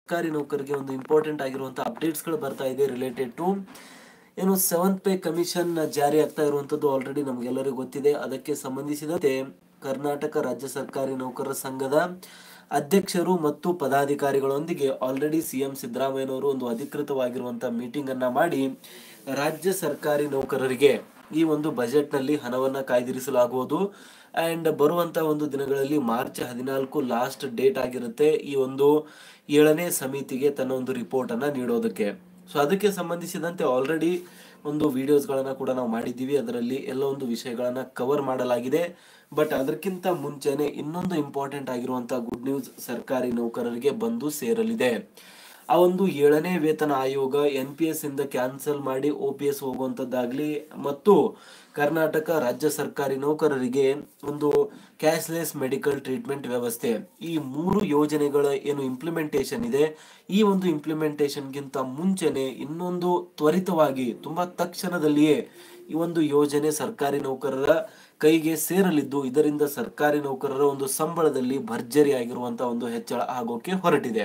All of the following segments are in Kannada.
ಸರ್ಕಾರಿ ನೌಕರಿಗೆ ಒಂದು ಇಂಪಾರ್ಟೆಂಟ್ ಆಗಿರುವಂತಹ ಅಪ್ಡೇಟ್ಸ್ಗಳು ಬರ್ತಾ ಇದೆ ರಿಲೇಟೆಡ್ ಟು ಏನು ಸೆವೆಂತ್ ಪೇ ಕಮಿಷನ್ ಜಾರಿ ಆಗ್ತಾ ಇರುವಂತದ್ದು ಆಲ್ರೆಡಿ ನಮಗೆಲ್ಲರಿಗೂ ಗೊತ್ತಿದೆ ಅದಕ್ಕೆ ಸಂಬಂಧಿಸಿದಂತೆ ಕರ್ನಾಟಕ ರಾಜ್ಯ ಸರ್ಕಾರಿ ನೌಕರರ ಸಂಘದ ಅಧ್ಯಕ್ಷರು ಮತ್ತು ಪದಾಧಿಕಾರಿಗಳೊಂದಿಗೆ ಆಲ್ರೆಡಿ ಸಿಎಂ ಸಿದ್ದರಾಮಯ್ಯನವರು ಒಂದು ಅಧಿಕೃತವಾಗಿರುವಂತಹ ಮೀಟಿಂಗ್ ಅನ್ನ ಮಾಡಿ ರಾಜ್ಯ ಸರ್ಕಾರಿ ನೌಕರರಿಗೆ ಈ ಒಂದು ಬಜೆಟ್ ನಲ್ಲಿ ಹಣವನ್ನ ಕಾಯ್ದಿರಿಸಲಾಗುವುದು ಅಂಡ್ ಬರುವಂತ ಒಂದು ದಿನಗಳಲ್ಲಿ ಮಾರ್ಚ್ ಹದಿನಾಲ್ಕು ಲಾಸ್ಟ್ ಡೇಟ್ ಆಗಿರುತ್ತೆ ಈ ಒಂದು ಏಳನೇ ಸಮಿತಿಗೆ ತನ್ನ ಒಂದು ರಿಪೋರ್ಟ್ ಅನ್ನ ನೀಡೋದಕ್ಕೆ ಸೊ ಅದಕ್ಕೆ ಸಂಬಂಧಿಸಿದಂತೆ ಆಲ್ರೆಡಿ ಒಂದು ವಿಡಿಯೋಸ್ಗಳನ್ನ ಕೂಡ ನಾವು ಮಾಡಿದ್ದೀವಿ ಅದರಲ್ಲಿ ಎಲ್ಲ ಒಂದು ವಿಷಯಗಳನ್ನ ಕವರ್ ಮಾಡಲಾಗಿದೆ ಬಟ್ ಅದಕ್ಕಿಂತ ಮುಂಚೆನೆ ಇನ್ನೊಂದು ಇಂಪಾರ್ಟೆಂಟ್ ಆಗಿರುವಂತಹ ಗುಡ್ ನ್ಯೂಸ್ ಸರ್ಕಾರಿ ನೌಕರರಿಗೆ ಬಂದು ಸೇರಲಿದೆ ಆ ಒಂದು ಏಳನೇ ವೇತನ ಆಯೋಗ ಎನ್ ಪಿ ಎಸ್ ಇಂದ ಕ್ಯಾನ್ಸಲ್ ಮಾಡಿ ಒ ಪಿ ಎಸ್ ಹೋಗುವಂತದ್ದಾಗ್ಲಿ ಮತ್ತು ಕರ್ನಾಟಕ ರಾಜ್ಯ ಸರ್ಕಾರಿ ನೌಕರರಿಗೆ ಒಂದು ಕ್ಯಾಶ್ಲೆಸ್ ಮೆಡಿಕಲ್ ಟ್ರೀಟ್ಮೆಂಟ್ ವ್ಯವಸ್ಥೆ ಈ ಮೂರು ಯೋಜನೆಗಳ ಏನು ಇಂಪ್ಲಿಮೆಂಟೇಷನ್ ಇದೆ ಈ ಒಂದು ಇಂಪ್ಲಿಮೆಂಟೇಷನ್ಗಿಂತ ಮುಂಚೆನೆ ಇನ್ನೊಂದು ತ್ವರಿತವಾಗಿ ತುಂಬಾ ತಕ್ಷಣದಲ್ಲಿಯೇ ಈ ಒಂದು ಯೋಜನೆ ಸರ್ಕಾರಿ ನೌಕರರ ಕೈಗೆ ಸೇರಲಿದ್ದು ಇದರಿಂದ ಸರ್ಕಾರಿ ನೌಕರರ ಒಂದು ಸಂಬಳದಲ್ಲಿ ಭರ್ಜರಿ ಆಗಿರುವಂತಹ ಒಂದು ಹೆಚ್ಚಳ ಆಗೋಕೆ ಹೊರಟಿದೆ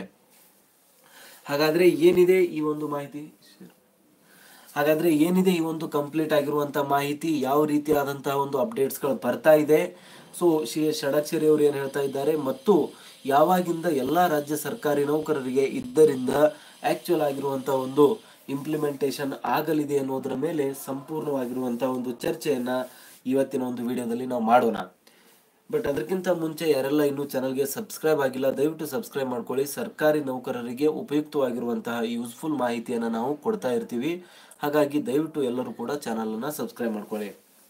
ಹಾಗಾದ್ರೆ ಏನಿದೆ ಈ ಒಂದು ಮಾಹಿತಿ ಹಾಗಾದ್ರೆ ಏನಿದೆ ಈ ಒಂದು ಕಂಪ್ಲೀಟ್ ಆಗಿರುವಂತಹ ಮಾಹಿತಿ ಯಾವ ರೀತಿಯಾದಂತಹ ಒಂದು ಅಪ್ಡೇಟ್ಸ್ ಗಳು ಬರ್ತಾ ಇದೆ ಸೊ ಶ್ರೀ ಷಡಕ್ಷರಿ ಅವರು ಏನ್ ಹೇಳ್ತಾ ಇದ್ದಾರೆ ಮತ್ತು ಯಾವಾಗಿಂದ ಎಲ್ಲಾ ರಾಜ್ಯ ಸರ್ಕಾರಿ ನೌಕರರಿಗೆ ಇದ್ದರಿಂದ ಆಕ್ಚುಯಲ್ ಆಗಿರುವಂತಹ ಒಂದು ಇಂಪ್ಲಿಮೆಂಟೇಷನ್ ಆಗಲಿದೆ ಅನ್ನೋದರ ಮೇಲೆ ಸಂಪೂರ್ಣವಾಗಿರುವಂತಹ ಒಂದು ಚರ್ಚೆಯನ್ನ ಇವತ್ತಿನ ಒಂದು ವಿಡಿಯೋದಲ್ಲಿ ನಾವು ಮಾಡೋಣ ಬಟ್ ಅದಕ್ಕಿಂತ ಮುಂಚೆ ಯಾರೆಲ್ಲ ಇನ್ನೂ ಚಾನಲ್ಗೆ ಸಬ್ಸ್ಕ್ರೈಬ್ ಆಗಿಲ್ಲ ದಯವಿಟ್ಟು ಸಬ್ಸ್ಕ್ರೈಬ್ ಮಾಡ್ಕೊಳ್ಳಿ ಸರ್ಕಾರಿ ನೌಕರರಿಗೆ ಉಪಯುಕ್ತವಾಗಿರುವಂತಹ ಯೂಸ್ಫುಲ್ ಮಾಹಿತಿಯನ್ನು ನಾವು ಕೊಡ್ತಾ ಇರ್ತೀವಿ ಹಾಗಾಗಿ ದಯವಿಟ್ಟು ಎಲ್ಲರೂ ಕೂಡ ಚಾನಲನ್ನು ಸಬ್ಸ್ಕ್ರೈಬ್ ಮಾಡ್ಕೊಳ್ಳಿ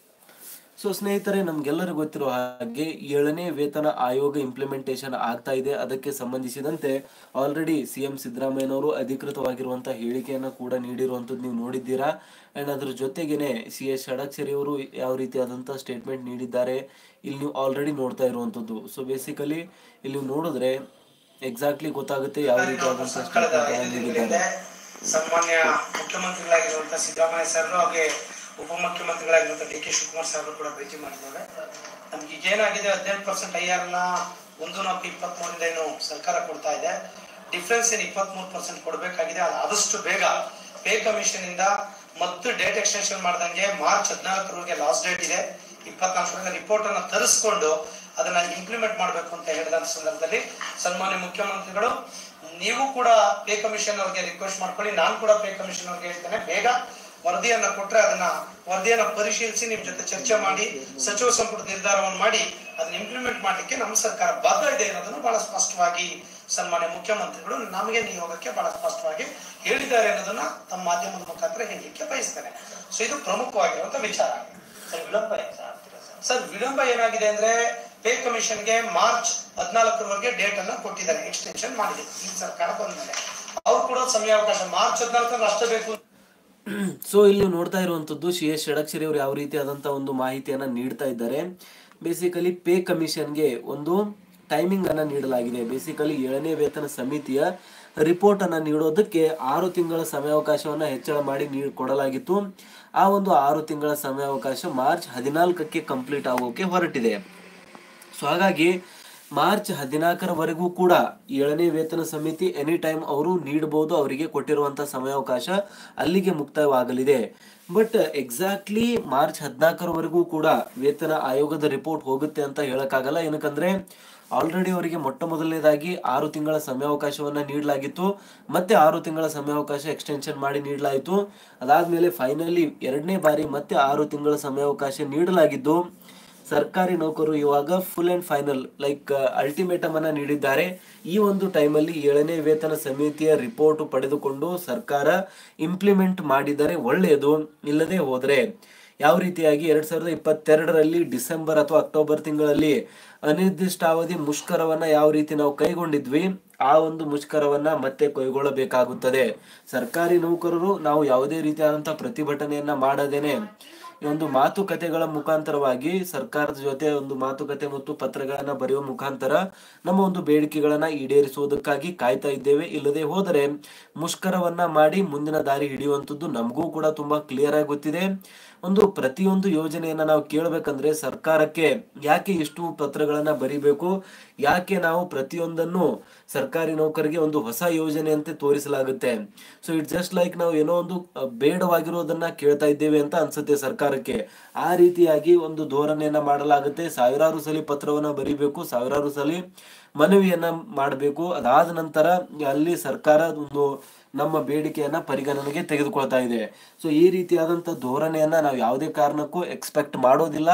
ಸೊ ಸ್ನೇಹಿತರೆ ನಮ್ಗೆಲ್ಲರಿಗೂ ಗೊತ್ತಿರೋ ಹಾಗೆ ಏಳನೇ ವೇತನ ಆಯೋಗ ಇಂಪ್ಲಿಮೆಂಟೇಷನ್ ಆಗ್ತಾ ಇದೆ ಅದಕ್ಕೆ ಸಂಬಂಧಿಸಿದಂತೆ ಆಲ್ರೆಡಿ ಸಿ ಎಂ ಸಿದ್ದರಾಮಯ್ಯನವರು ಅಧಿಕೃತವಾಗಿರುವಂತಹ ಹೇಳಿಕೆಯನ್ನ ಕೂಡ ನೀಡಿರುವಂತದ್ದು ನೀವು ನೋಡಿದ್ದೀರಾ ಅಂಡ್ ಅದ್ರ ಜೊತೆಗೇನೆ ಸಿ ಎಸ್ ಷಡಕ್ಷರಿ ಅವರು ಯಾವ ರೀತಿಯಾದಂತಹ ಸ್ಟೇಟ್ಮೆಂಟ್ ನೀಡಿದ್ದಾರೆ ಇಲ್ಲಿ ನೀವು ಆಲ್ರೆಡಿ ನೋಡ್ತಾ ಇರುವಂತದ್ದು ಸೊ ಬೇಸಿಕಲಿ ಇಲ್ಲಿ ನೀವು ನೋಡಿದ್ರೆ ಎಕ್ಸಾಕ್ಟ್ಲಿ ಗೊತ್ತಾಗುತ್ತೆ ಯಾವ ರೀತಿಯಾದಂತಹ ಕಳೆದ ಸ್ಟೇಟ್ಮೆಂಟ್ ಐದು ನೀಡಿದ್ದಾರೆ ದಿನಗಳಿಂದ ಸನ್ಮಾನ್ಯ ಮುಖ್ಯಮಂತ್ರಿಗಳಾಗಿರುವಂತಹ ಸಿದ್ದರಾಮಯ್ಯ ಸರ್ ಹಾಗೆ ಉಪಮುಖ್ಯಮಂತ್ರಿಗಳಾಗಿರುವಂತಹ ಡಿ ಕೆ ಶಿವಕುಮಾರ್ ಸರ್ ಕೂಡ ಭೇಟಿ ಮಾಡಿದ್ದೇವೆ ನಮ್ಗೆ ಈಗ ಏನಾಗಿದೆ ಹದಿನೆಂಟು ಪರ್ಸೆಂಟ್ ಐ ಆರ್ ನ ಒಂದು ನಾಲ್ಕು ಇಪ್ಪತ್ಮೂರಿಂದ ಏನು ಸರ್ಕಾರ ಕೊಡ್ತಾ ಇದೆ ಡಿಫ್ರೆನ್ಸ್ ಏನು ಇಪ್ಪತ್ಮೂರು ಪರ್ಸೆಂಟ್ ಕೊಡಬೇಕಾಗಿದೆ ಅದು ಆದಷ್ಟು ಬೇಗ ಪೇ ಕಮಿಷನ್ ಇಂದ ಮತ್ತು ಡೇಟ್ ಎಕ್ಸ್ಟೆನ್ಷನ್ ಮಾಡ್ದಂಗೆ ಮಾರ್ಚ್ ಹದಿನಾಲ್ಕರವರೆಗೆ ಲಾಸ್ಟ್ ಡೇಟ್ ಇದೆ ಇಪ್ಪತ್ನಾಲ್ಕರಿಂದ ರಿಪೋರ್ಟ್ ಅನ್ನ ತರಿಸ್ಕೊಂಡು ಅದನ್ನ ಇಂಪ್ಲಿಮೆಂಟ್ ಮಾಡಬೇಕು ಅಂತ ಹೇಳಿದ ಸಂದರ್ಭದಲ್ಲಿ ಸನ್ಮಾನ್ಯ ಮುಖ್ಯಮಂತ್ರಿಗಳು ನೀವು ಕೂಡ ಪೇ ಕಮಿಷನ್ ಅವ್ರಿಗೆ ರಿಕ್ವೆಸ್ಟ್ ಮಾಡ್ಕೊಳ್ಳಿ ನಾನು ಕೂಡ ಪೇ ಕಮಿಷನ್ ಅವ್ರಿಗೆ ಹೇಳ್ತೇನೆ ಬೇಗ ವರದಿಯನ್ನ ಕೊಟ್ರೆ ಅದನ್ನ ವರದಿಯನ್ನ ಪರಿಶೀಲಿಸಿ ನಿಮ್ ಜೊತೆ ಚರ್ಚೆ ಮಾಡಿ ಸಚಿವ ಸಂಪುಟ ನಿರ್ಧಾರವನ್ನು ಮಾಡಿ ಅದನ್ನ ಇಂಪ್ಲಿಮೆಂಟ್ ಮಾಡ್ಲಿಕ್ಕೆ ನಮ್ಮ ಸರ್ಕಾರ ಬದ್ಧ ಇದೆ ಅನ್ನೋದನ್ನು ಬಹಳ ಸ್ಪಷ್ಟವಾಗಿ ಸನ್ಮಾನ್ಯ ಮುಖ್ಯಮಂತ್ರಿಗಳು ನಮಗೆ ನಿಯೋಗಕ್ಕೆ ಬಹಳ ಸ್ಪಷ್ಟವಾಗಿ ಹೇಳಿದ್ದಾರೆ ಅನ್ನೋದನ್ನ ತಮ್ಮ ಮಾಧ್ಯಮದ ಮುಖಾಂತರ ಹೇಳಲಿಕ್ಕೆ ಬಯಸ್ತೇನೆ ಸೊ ಇದು ಪ್ರಮುಖವಾಗಿರುವಂತ ವಿಚಾರ ಸರ್ ವಿಳಂಬ ಏನ್ ಸರ್ ಆಗ್ತಿದೆ ಸರ್? ಸರ್ ವಿಳಂಬ ಏನಾಗಿದೆ ಅಂದ್ರೆ ಪೇ ಕಮಿಷನ್ಗೆ ಮಾರ್ಚ್ ಹದಿನಾಲ್ಕರವರೆಗೆ ಡೇಟ್ ಅನ್ನ ಕೊಟ್ಟಿದ್ದಾರೆ ಎಕ್ಸ್ಟೆನ್ಷನ್ ಮಾಡಿದೆ ಈ ಸರ್ಕಾರ ಬಂದ್ಮೇಲೆ ಅವ್ರು ಕೂಡ ಸಮಯಾವಕಾಶ ಮಾರ್ಚ್ ಹದಿನಾಲ್ಕರಲ್ಲಿ ಅಷ್ಟೇ ಬೇಕು ಸೊ ಇಲ್ಲಿ ನೋಡ್ತಾ ಇರುವಂತದ್ದು ಸಿ ಎಸ್ ಷಡಕ್ಷರಿ ಅವರು ಯಾವ ರೀತಿಯಾದಂತಹ ಒಂದು ಮಾಹಿತಿಯನ್ನ ನೀಡ್ತಾ ಇದ್ದಾರೆ ಬೇಸಿಕಲಿ ಪೇ ಕಮಿಷನ್ಗೆ ಒಂದು ಟೈಮಿಂಗ್ ಅನ್ನ ನೀಡಲಾಗಿದೆ ಬೇಸಿಕಲಿ ಏಳನೇ ವೇತನ ಸಮಿತಿಯ ರಿಪೋರ್ಟ್ ಅನ್ನ ನೀಡೋದಕ್ಕೆ ಆರು ತಿಂಗಳ ಸಮಯಾವಕಾಶವನ್ನ ಹೆಚ್ಚಳ ಮಾಡಿ ನೀಡ್ ಕೊಡಲಾಗಿತ್ತು ಆ ಒಂದು ಆರು ತಿಂಗಳ ಸಮಯಾವಕಾಶ ಮಾರ್ಚ್ ಹದಿನಾಲ್ಕಕ್ಕೆ ಕಂಪ್ಲೀಟ್ ಆಗೋಕೆ ಹೊರಟಿದೆ ಸೊ ಹಾಗಾಗಿ ಮಾರ್ಚ್ ಹದಿನಾಲ್ಕರವರೆಗೂ ಕೂಡ ಏಳನೇ ವೇತನ ಸಮಿತಿ ಎನಿ ಟೈಮ್ ಅವರು ನೀಡಬಹುದು ಅವರಿಗೆ ಕೊಟ್ಟಿರುವಂತಹ ಸಮಯಾವಕಾಶ ಅಲ್ಲಿಗೆ ಮುಕ್ತಾಯವಾಗಲಿದೆ ಬಟ್ ಎಕ್ಸಾಕ್ಟ್ಲಿ ಮಾರ್ಚ್ ಹದಿನಾಲ್ಕರವರೆಗೂ ಕೂಡ ವೇತನ ಆಯೋಗದ ರಿಪೋರ್ಟ್ ಹೋಗುತ್ತೆ ಅಂತ ಹೇಳಕ್ಕಾಗಲ್ಲ ಏನಕ್ಕಂದ್ರೆ ಆಲ್ರೆಡಿ ಅವರಿಗೆ ಮೊಟ್ಟ ಮೊದಲನೇದಾಗಿ ಆರು ತಿಂಗಳ ಸಮಯಾವಕಾಶವನ್ನ ನೀಡಲಾಗಿತ್ತು ಮತ್ತೆ ಆರು ತಿಂಗಳ ಸಮಯಾವಕಾಶ ಎಕ್ಸ್ಟೆನ್ಷನ್ ಮಾಡಿ ನೀಡಲಾಯಿತು ಅದಾದ್ಮೇಲೆ ಫೈನಲಿ ಎರಡನೇ ಬಾರಿ ಮತ್ತೆ ಆರು ತಿಂಗಳ ಸಮಯಾವಕಾಶ ನೀಡಲಾಗಿದ್ದು ಸರ್ಕಾರಿ ನೌಕರರು ಇವಾಗ full and final like ultimatum ಅನ್ನ ನೀಡಿದ್ದಾರೆ ಈ ಒಂದು ಟೈಮಲ್ಲಿ ಏಳನೇ ವೇತನ ಸಮಿತಿಯ ರಿಪೋರ್ಟ್ ಪಡೆದುಕೊಂಡು ಸರ್ಕಾರ ಇಂಪ್ಲಿಮೆಂಟ್ ಮಾಡಿದರೆ ಒಳ್ಳೆಯದು ಇಲ್ಲದೆ ಹೋದ್ರೆ ಯಾವ ರೀತಿಯಾಗಿ ಎರಡ್ ಸಾವಿರದ ಇಪ್ಪತ್ತೆರಡರಲ್ಲಿ ಡಿಸೆಂಬರ್ ಅಥವಾ ಅಕ್ಟೋಬರ್ ತಿಂಗಳಲ್ಲಿ ಅನಿರ್ದಿಷ್ಟಾವಧಿ ಮುಷ್ಕರವನ್ನ ಯಾವ ರೀತಿ ನಾವು ಕೈಗೊಂಡಿದ್ವಿ ಆ ಒಂದು ಮುಷ್ಕರವನ್ನ ಮತ್ತೆ ಕೈಗೊಳ್ಳಬೇಕಾಗುತ್ತದೆ ಸರ್ಕಾರಿ ನೌಕರರು ನಾವು ಯಾವುದೇ ರೀತಿಯಾದಂತಹ ಪ್ರತಿಭಟನೆಯನ್ನ ಮಾಡದೇನೆ ಈ ಒಂದು ಮಾತುಕತೆಗಳ ಮುಖಾಂತರವಾಗಿ ಸರ್ಕಾರದ ಜೊತೆ ಒಂದು ಮಾತುಕತೆ ಮತ್ತು ಪತ್ರಗಳನ್ನ ಬರೆಯುವ ಮುಖಾಂತರ ನಮ್ಮ ಒಂದು ಬೇಡಿಕೆಗಳನ್ನ ಈಡೇರಿಸುವುದಕ್ಕಾಗಿ ಕಾಯ್ತಾ ಇದ್ದೇವೆ ಇಲ್ಲದೆ ಹೋದರೆ ಮುಷ್ಕರವನ್ನ ಮಾಡಿ ಮುಂದಿನ ದಾರಿ ಹಿಡಿಯುವಂಥದ್ದು ನಮಗೂ ಕೂಡ ತುಂಬಾ ಕ್ಲಿಯರ್ ಆಗಿ ಗೊತ್ತಿದೆ ಒಂದು ಪ್ರತಿಯೊಂದು ಯೋಜನೆಯನ್ನ ನಾವು ಕೇಳಬೇಕಂದ್ರೆ ಸರ್ಕಾರಕ್ಕೆ ಯಾಕೆ ಇಷ್ಟು ಪತ್ರಗಳನ್ನ ಬರಿಬೇಕು ಯಾಕೆ ನಾವು ಪ್ರತಿಯೊಂದನ್ನು ಸರ್ಕಾರಿ ನೌಕರಿಗೆ ಒಂದು ಹೊಸ ಯೋಜನೆಯಂತೆ ತೋರಿಸಲಾಗುತ್ತೆ ಸೊ ಇಟ್ ಜಸ್ಟ್ ಲೈಕ್ ನಾವು ಏನೋ ಒಂದು ಅಹ್, ಬೇಡವಾಗಿರೋದನ್ನ ಕೇಳ್ತಾ ಇದ್ದೇವೆ ಅಂತ ಅನ್ಸುತ್ತೆ ಸರ್ಕಾರಕ್ಕೆ ಆ ರೀತಿಯಾಗಿ ಒಂದು ಧೋರಣೆಯನ್ನ ಮಾಡಲಾಗುತ್ತೆ ಸಾವಿರಾರು ಸಲಿ ಪತ್ರವನ್ನ ಬರಿಬೇಕು ಸಾವಿರಾರು ಸಲಿ ಮನವಿಯನ್ನ ಮಾಡಬೇಕು ಅದಾದ ನಂತರ ಅಲ್ಲಿ ಸರ್ಕಾರ ಒಂದು ನಮ್ಮ ಬೇಡಿಕೆಯನ್ನ ಪರಿಗಣನೆಗೆ ತೆಗೆದುಕೊಳ್ತಾ ಇದೆ ಸೊ ಈ ರೀತಿಯಾದಂತ ಧೋರಣೆಯನ್ನ ನಾವು ಯಾವುದೇ ಕಾರಣಕ್ಕೂ ಎಕ್ಸ್ಪೆಕ್ಟ್ ಮಾಡೋದಿಲ್ಲ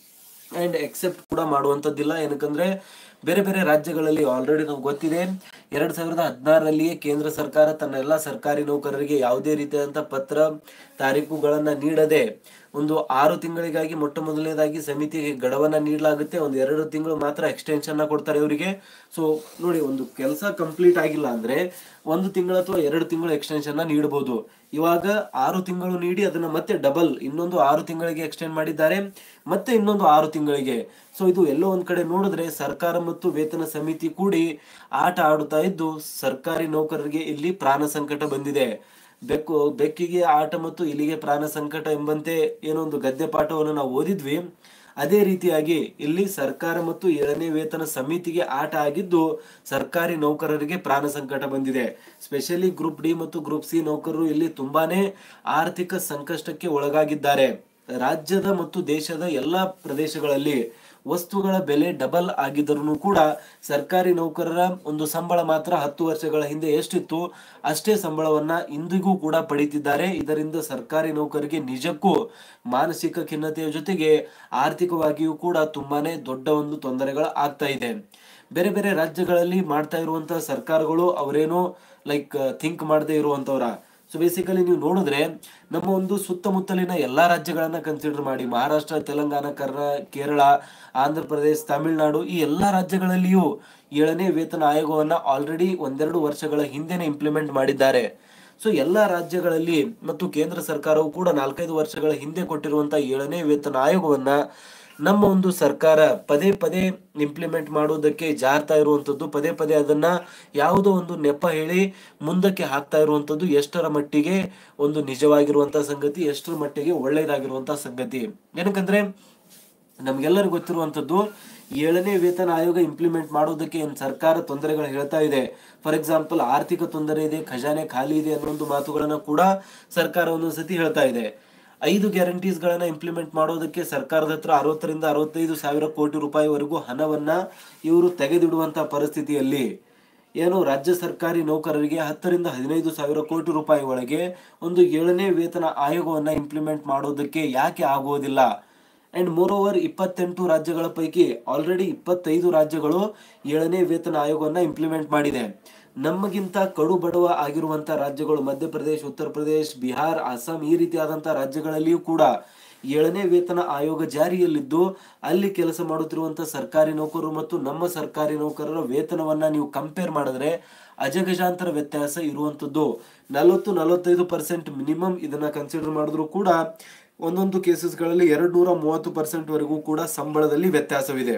ಅಂಡ್ ಎಕ್ಸೆಪ್ಟ್ ಕೂಡ ಮಾಡುವಂಥದ್ದಿಲ್ಲ ಏನಕ್ಕಂದ್ರೆ ಬೇರೆ ಬೇರೆ ರಾಜ್ಯಗಳಲ್ಲಿ ಆಲ್ರೆಡಿ ನಮ್ಗೆ ಗೊತ್ತಿದೆ ಎರಡ್ ಸಾವಿರದ ಹದಿನಾರರಲ್ಲಿಯೇ ಕೇಂದ್ರ ಸರ್ಕಾರ ತನ್ನ ಎಲ್ಲ ಸರ್ಕಾರಿ ನೌಕರರಿಗೆ ಯಾವುದೇ ರೀತಿಯಾದಂಥ ಪತ್ರ ತಾರೀಕುಗಳನ್ನ ನೀಡದೆ ಒಂದು ಆರು ತಿಂಗಳಿಗಾಗಿ ಮೊಟ್ಟ ಮೊದಲನೇದಾಗಿ ಸಮಿತಿಗೆ ಗಡವನ್ನ ನೀಡಲಾಗುತ್ತೆ ಒಂದು ಎರಡು ತಿಂಗಳು ಮಾತ್ರ ಎಕ್ಸ್ಟೆನ್ಷನ್ ಕೊಡ್ತಾರೆ ಇವರಿಗೆ ಸೊ ನೋಡಿ ಒಂದು ಕೆಲಸ ಕಂಪ್ಲೀಟ್ ಆಗಿಲ್ಲ ಅಂದ್ರೆ ಒಂದು ತಿಂಗಳು ಅಥವಾ ಎರಡು ತಿಂಗಳು ಎಕ್ಸ್ಟೆನ್ಷನ್ ನೀಡಬಹುದು ಇವಾಗ ಆರು ತಿಂಗಳು ನೀಡಿ ಅದನ್ನ ಮತ್ತೆ ಡಬಲ್ ಇನ್ನೊಂದು ಆರು ತಿಂಗಳಿಗೆ ಎಕ್ಸ್ಟೆಂಡ್ ಮಾಡಿದ್ದಾರೆ ಮತ್ತೆ ಇನ್ನೊಂದು ಆರು ತಿಂಗಳಿಗೆ ಸೊ ಇದು ಎಲ್ಲೋ ಒಂದ್ ಕಡೆ ನೋಡಿದ್ರೆ ಸರ್ಕಾರ ಮತ್ತು ವೇತನ ಸಮಿತಿ ಕೂಡಿ ಆಟ ಆಡುತ್ತಾ ಇದ್ದು ಸರ್ಕಾರಿ ನೌಕರರಿಗೆ ಇಲ್ಲಿ ಪ್ರಾಣ ಸಂಕಟ ಬಂದಿದೆ ಬೆಕ್ಕು ಬೆಕ್ಕಿಗೆ ಆಟ ಮತ್ತು ಇಲಿಗೆ ಪ್ರಾಣ ಸಂಕಟ ಎಂಬಂತೆ ಏನೋ ಒಂದು ಗದ್ಯ ಪಾಠವನ್ನು ನಾವು ಓದಿದ್ವಿ ಅದೇ ರೀತಿಯಾಗಿ ಇಲ್ಲಿ ಸರ್ಕಾರ ಮತ್ತು ಏಳನೇ ವೇತನ ಸಮಿತಿಗೆ ಆಟ ಆಗಿದ್ದು ಸರ್ಕಾರಿ ನೌಕರರಿಗೆ ಪ್ರಾಣ ಸಂಕಟ ಬಂದಿದೆ ಸ್ಪೆಷಲಿ ಗ್ರೂಪ್ ಡಿ ಮತ್ತು ಗ್ರೂಪ್ ಸಿ ನೌಕರರು ಇಲ್ಲಿ ತುಂಬಾನೇ ಆರ್ಥಿಕ ಸಂಕಷ್ಟಕ್ಕೆ ಒಳಗಾಗಿದ್ದಾರೆ ರಾಜ್ಯದ ಮತ್ತು ದೇಶದ ಎಲ್ಲಾ ಪ್ರದೇಶಗಳಲ್ಲಿ ವಸ್ತುಗಳ ಬೆಲೆ ಡಬಲ್ ಆಗಿದ್ದರೂ ಕೂಡ ಸರ್ಕಾರಿ ನೌಕರರ ಒಂದು ಸಂಬಳ ಮಾತ್ರ ಹತ್ತು ವರ್ಷಗಳ ಹಿಂದೆ ಎಷ್ಟಿತ್ತು ಅಷ್ಟೇ ಸಂಬಳವನ್ನ ಇಂದಿಗೂ ಕೂಡ ಪಡೀತಿದ್ದಾರೆ ಇದರಿಂದ ಸರ್ಕಾರಿ ನೌಕರಿಗೆ ನಿಜಕ್ಕೂ ಮಾನಸಿಕ ಖಿನ್ನತೆಯ ಜೊತೆಗೆ ಆರ್ಥಿಕವಾಗಿಯೂ ಕೂಡ ತುಂಬಾನೇ ದೊಡ್ಡ ಒಂದು ತೊಂದರೆಗಳು ಆಗ್ತಾ ಇದೆ ಬೇರೆ ಬೇರೆ ರಾಜ್ಯಗಳಲ್ಲಿ ಮಾಡ್ತಾ ಇರುವಂತಹ ಸರ್ಕಾರಗಳು ಅವರೇನೋ ಲೈಕ್ ಥಿಂಕ್ ಮಾಡದೇ ಇರುವಂತವ್ರ ಸೊ ಬೇಸಿಕಲಿ ನೀವು ನೋಡಿದ್ರೆ ನಮ್ಮ ಒಂದು ಸುತ್ತಮುತ್ತಲಿನ ಎಲ್ಲಾ ರಾಜ್ಯಗಳನ್ನ ಕನ್ಸಿಡರ್ ಮಾಡಿ ಮಹಾರಾಷ್ಟ್ರ ತೆಲಂಗಾಣ ಕರ್ನಾ ಕೇರಳ ಆಂಧ್ರ ಪ್ರದೇಶ್ ತಮಿಳುನಾಡು ಈ ಎಲ್ಲಾ ರಾಜ್ಯಗಳಲ್ಲಿಯೂ ಏಳನೇ ವೇತನ ಆಯೋಗವನ್ನ ಆಲ್ರೆಡಿ ಒಂದೆರಡು ವರ್ಷಗಳ ಹಿಂದೆನೆ ಇಂಪ್ಲಿಮೆಂಟ್ ಮಾಡಿದ್ದಾರೆ ಸೊ ಎಲ್ಲಾ ರಾಜ್ಯಗಳಲ್ಲಿ ಮತ್ತು ಕೇಂದ್ರ ಸರ್ಕಾರವು ಕೂಡ ನಾಲ್ಕೈದು ವರ್ಷಗಳ ಹಿಂದೆ ಕೊಟ್ಟಿರುವಂತಹ ಏಳನೇ ವೇತನ ಆಯೋಗವನ್ನ ನಮ್ಮ ಒಂದು ಸರ್ಕಾರ ಪದೇ ಪದೇ ಇಂಪ್ಲಿಮೆಂಟ್ ಮಾಡುವುದಕ್ಕೆ ಜಾರ್ತಾ ಇರುವಂತದ್ದು ಪದೇ ಪದೇ ಅದನ್ನ ಯಾವುದೋ ಒಂದು ನೆಪ ಹೇಳಿ ಮುಂದಕ್ಕೆ ಹಾಕ್ತಾ ಇರುವಂತದ್ದು ಎಷ್ಟರ ಮಟ್ಟಿಗೆ ಒಂದು ನಿಜವಾಗಿರುವಂತಹ ಸಂಗತಿ ಎಷ್ಟರ ಮಟ್ಟಿಗೆ ಒಳ್ಳೆಯದಾಗಿರುವಂತಹ ಸಂಗತಿ ಏನಕ್ಕಂದ್ರೆ ನಮ್ಗೆಲ್ಲರಿಗೂ ಗೊತ್ತಿರುವಂತದ್ದು ಏಳನೇ ವೇತನ ಆಯೋಗ ಇಂಪ್ಲಿಮೆಂಟ್ ಮಾಡೋದಕ್ಕೆ ಏನ್ ಸರ್ಕಾರ ತೊಂದರೆಗಳು ಹೇಳ್ತಾ ಇದೆ ಫಾರ್ ಎಕ್ಸಾಂಪಲ್ ಆರ್ಥಿಕ ತೊಂದರೆ ಇದೆ ಖಜಾನೆ ಖಾಲಿ ಇದೆ ಅನ್ನೋ ಒಂದು ಮಾತುಗಳನ್ನ ಕೂಡ ಸರ್ಕಾರ ಒಂದೊಂದ್ಸತಿ ಹೇಳ್ತಾ ಇದೆ ಐದು ಗ್ಯಾರಂಟೀಸ್ ಗಳನ್ನ ಇಂಪ್ಲಿಮೆಂಟ್ ಮಾಡೋದಕ್ಕೆ ಸರ್ಕಾರದ ಹತ್ರ ಅರವತ್ತರಿಂದ ಅರವತ್ತೈದು ಸಾವಿರ ಕೋಟಿ ರೂಪಾಯಿವರೆಗೂ ಹಣವನ್ನ ಇವರು ತೆಗೆದಿಡುವಂತಹ ಪರಿಸ್ಥಿತಿಯಲ್ಲಿ ಏನು ರಾಜ್ಯ ಸರ್ಕಾರಿ ನೌಕರರಿಗೆ ಹತ್ತರಿಂದ ಹದಿನೈದು ಸಾವಿರ ಕೋಟಿ ರೂಪಾಯಿ ಒಳಗೆ ಒಂದು ಏಳನೇ ವೇತನ ಆಯೋಗವನ್ನ ಇಂಪ್ಲಿಮೆಂಟ್ ಮಾಡೋದಕ್ಕೆ ಯಾಕೆ ಆಗುವುದಿಲ್ಲ ಅಂಡ್ ಮೋರ್ ಓವರ್ ಇಪ್ಪತ್ತೆಂಟು ರಾಜ್ಯಗಳ ಪೈಕಿ ಆಲ್ರೆಡಿ ಇಪ್ಪತ್ತೈದು ರಾಜ್ಯಗಳು ಏಳನೇ ವೇತನ ಆಯೋಗವನ್ನ ಇಂಪ್ಲಿಮೆಂಟ್ ಮಾಡಿದೆ ನಮಗಿಂತ ಕಡು ಬಡವ ಆಗಿರುವಂತ ರಾಜ್ಯಗಳು ಮಧ್ಯಪ್ರದೇಶ್ ಉತ್ತರ ಪ್ರದೇಶ್ ಬಿಹಾರ್ ಅಸ್ಸಾಂ ಈ ರೀತಿಯಾದಂತಹ ರಾಜ್ಯಗಳಲ್ಲಿಯೂ ಕೂಡ ಏಳನೇ ವೇತನ ಆಯೋಗ ಜಾರಿಯಲ್ಲಿದ್ದು ಅಲ್ಲಿ ಕೆಲಸ ಮಾಡುತ್ತಿರುವಂತಹ ಸರ್ಕಾರಿ ನೌಕರರು ಮತ್ತು ನಮ್ಮ ಸರ್ಕಾರಿ ನೌಕರರ ವೇತನವನ್ನ ನೀವು ಕಂಪೇರ್ ಮಾಡಿದ್ರೆ ಅಜಗಜಾಂತರ ವ್ಯತ್ಯಾಸ ಇರುವಂತದ್ದು ನಲವತ್ತು ನಲವತ್ತೈದು ಪರ್ಸೆಂಟ್ ಮಿನಿಮಮ್ ಇದನ್ನ ಕನ್ಸಿಡರ್ ಮಾಡಿದ್ರು ಕೂಡ ಒಂದೊಂದು ಕೇಸಸ್ಗಳಲ್ಲಿ ಎರಡು ನೂರ ಮೂವತ್ತು ಪರ್ಸೆಂಟ್ ವರೆಗೂ ಕೂಡ ಸಂಬಳದಲ್ಲಿ ವ್ಯತ್ಯಾಸವಿದೆ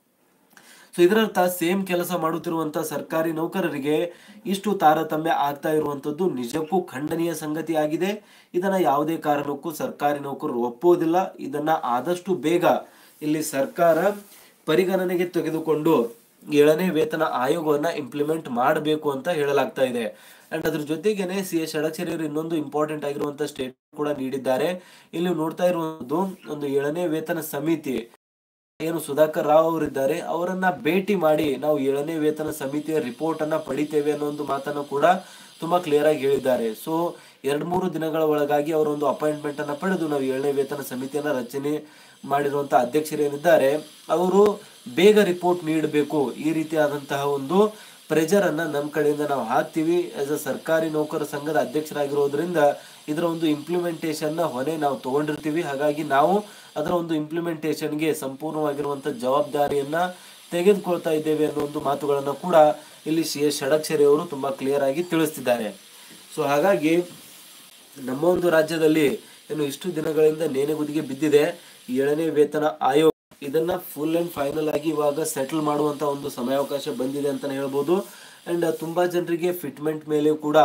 ಸೊ ಇದರರ್ಥ ಸೇಮ್ ಕೆಲಸ ಮಾಡುತ್ತಿರುವಂತ ಸರ್ಕಾರಿ ನೌಕರರಿಗೆ ಇಷ್ಟು ತಾರತಮ್ಯ ಆಗ್ತಾ ಇರುವಂತದ್ದು ನಿಜಕ್ಕೂ ಖಂಡನೀಯ ಸಂಗತಿ ಆಗಿದೆ ಇದನ್ನ ಯಾವುದೇ ಕಾರಣಕ್ಕೂ ಸರ್ಕಾರಿ ನೌಕರರು ಒಪ್ಪುವುದಿಲ್ಲ ಇದನ್ನ ಆದಷ್ಟು ಬೇಗ ಇಲ್ಲಿ ಸರ್ಕಾರ ಪರಿಗಣನೆಗೆ ತೆಗೆದುಕೊಂಡು ಏಳನೇ ವೇತನ ಆಯೋಗವನ್ನ ಇಂಪ್ಲಿಮೆಂಟ್ ಮಾಡಬೇಕು ಅಂತ ಹೇಳಲಾಗ್ತಾ ಇದೆ ಅಂಡ್ ಅದ್ರ ಜೊತೆಗೇನೆ ಸಿ ಎಸ್ ಷಡಕ್ಷರಿ ಅವರು ಇನ್ನೊಂದು ಇಂಪಾರ್ಟೆಂಟ್ ಆಗಿರುವಂತ ಸ್ಟೇಟ್ ಕೂಡ ನೀಡಿದ್ದಾರೆ ಇಲ್ಲಿ ನೋಡ್ತಾ ಇರುವುದು ಒಂದು ಏಳನೇ ವೇತನ ಸಮಿತಿ ಏನು ಸುಧಾಕರ್ ರಾವ್ ಅವರಿದ್ದಾರೆ ಅವರನ್ನ ಭೇಟಿ ಮಾಡಿ ನಾವು ಏಳನೇ ವೇತನ ಸಮಿತಿಯ ರಿಪೋರ್ಟ್ ಅನ್ನ ಪಡಿತೇವೆ ಅನ್ನೋ ಒಂದು ಮಾತನ್ನು ಕೂಡ ತುಂಬಾ ಕ್ಲಿಯರ್ ಆಗಿ ಹೇಳಿದ್ದಾರೆ ಸೊ ಎರಡ್ ಮೂರು ದಿನಗಳ ಒಳಗಾಗಿ ಅವರ ಒಂದು ಅಪಾಯಿಂಟ್ಮೆಂಟ್ ಅನ್ನ ಪಡೆದು ನಾವು ಏಳನೇ ವೇತನ ಸಮಿತಿಯನ್ನ ರಚನೆ ಮಾಡಿರುವಂತ ಅಧ್ಯಕ್ಷರು ಏನಿದ್ದಾರೆ ಅವರು ಬೇಗ ರಿಪೋರ್ಟ್ ನೀಡಬೇಕು ಈ ರೀತಿಯಾದಂತಹ ಒಂದು ಪ್ರೆಜರ್ ಅನ್ನ ನಮ್ಮ ಕಡೆಯಿಂದ ನಾವು ಹಾಕ್ತಿವಿ ಆಸ್ ಅ ಸರ್ಕಾರಿ ನೌಕರ ಸಂಘದ ಅಧ್ಯಕ್ಷರಾಗಿರೋದ್ರಿಂದ ಇದರ ಒಂದು ಇಂಪ್ಲಿಮೆಂಟೇಷನ್ ನ ಹೊಣೆ ನಾವು ತಗೊಂಡಿರ್ತೀವಿ ಹಾಗಾಗಿ ನಾವು ಅದರ ಒಂದು ಇಂಪ್ಲಿಮೆಂಟೇಷನ್ಗೆ ಸಂಪೂರ್ಣವಾಗಿರುವಂತ ಜವಾಬ್ದಾರಿಯನ್ನ ತೆಗೆದುಕೊಳ್ತಾ ಇದ್ದೇವೆ ಅನ್ನೋ ಒಂದು ಮಾತುಗಳನ್ನ ಕೂಡ ಇಲ್ಲಿ ಸಿ ಎಸ್ ಷಡಕ್ಷರಿ ಅವರು ತುಂಬಾ ಕ್ಲಿಯರ್ ಆಗಿ ತಿಳಿಸ್ತಿದ್ದಾರೆ ಸೊ ಹಾಗಾಗಿ ನಮ್ಮ ಒಂದು ರಾಜ್ಯದಲ್ಲಿ ಏನು ಇಷ್ಟು ದಿನಗಳಿಂದ ನೇಣೆಗುದಿಗೆ ಬಿದ್ದಿದೆ ಏಳನೇ ವೇತನ ಆಯೋಗ ಇದನ್ನ ಫುಲ್ ಅಂಡ್ ಫೈನಲ್ ಆಗಿ ಇವಾಗ ಸೆಟಲ್ ಮಾಡುವಂತ ಒಂದು ಸಮಯಾವಕಾಶ ಬಂದಿದೆ ಅಂತಾನೆ ಹೇಳ್ಬೋದು ಅಂಡ್ ತುಂಬಾ ಜನರಿಗೆ ಫಿಟ್ಮೆಂಟ್ ಮೇಲೆ ಕೂಡ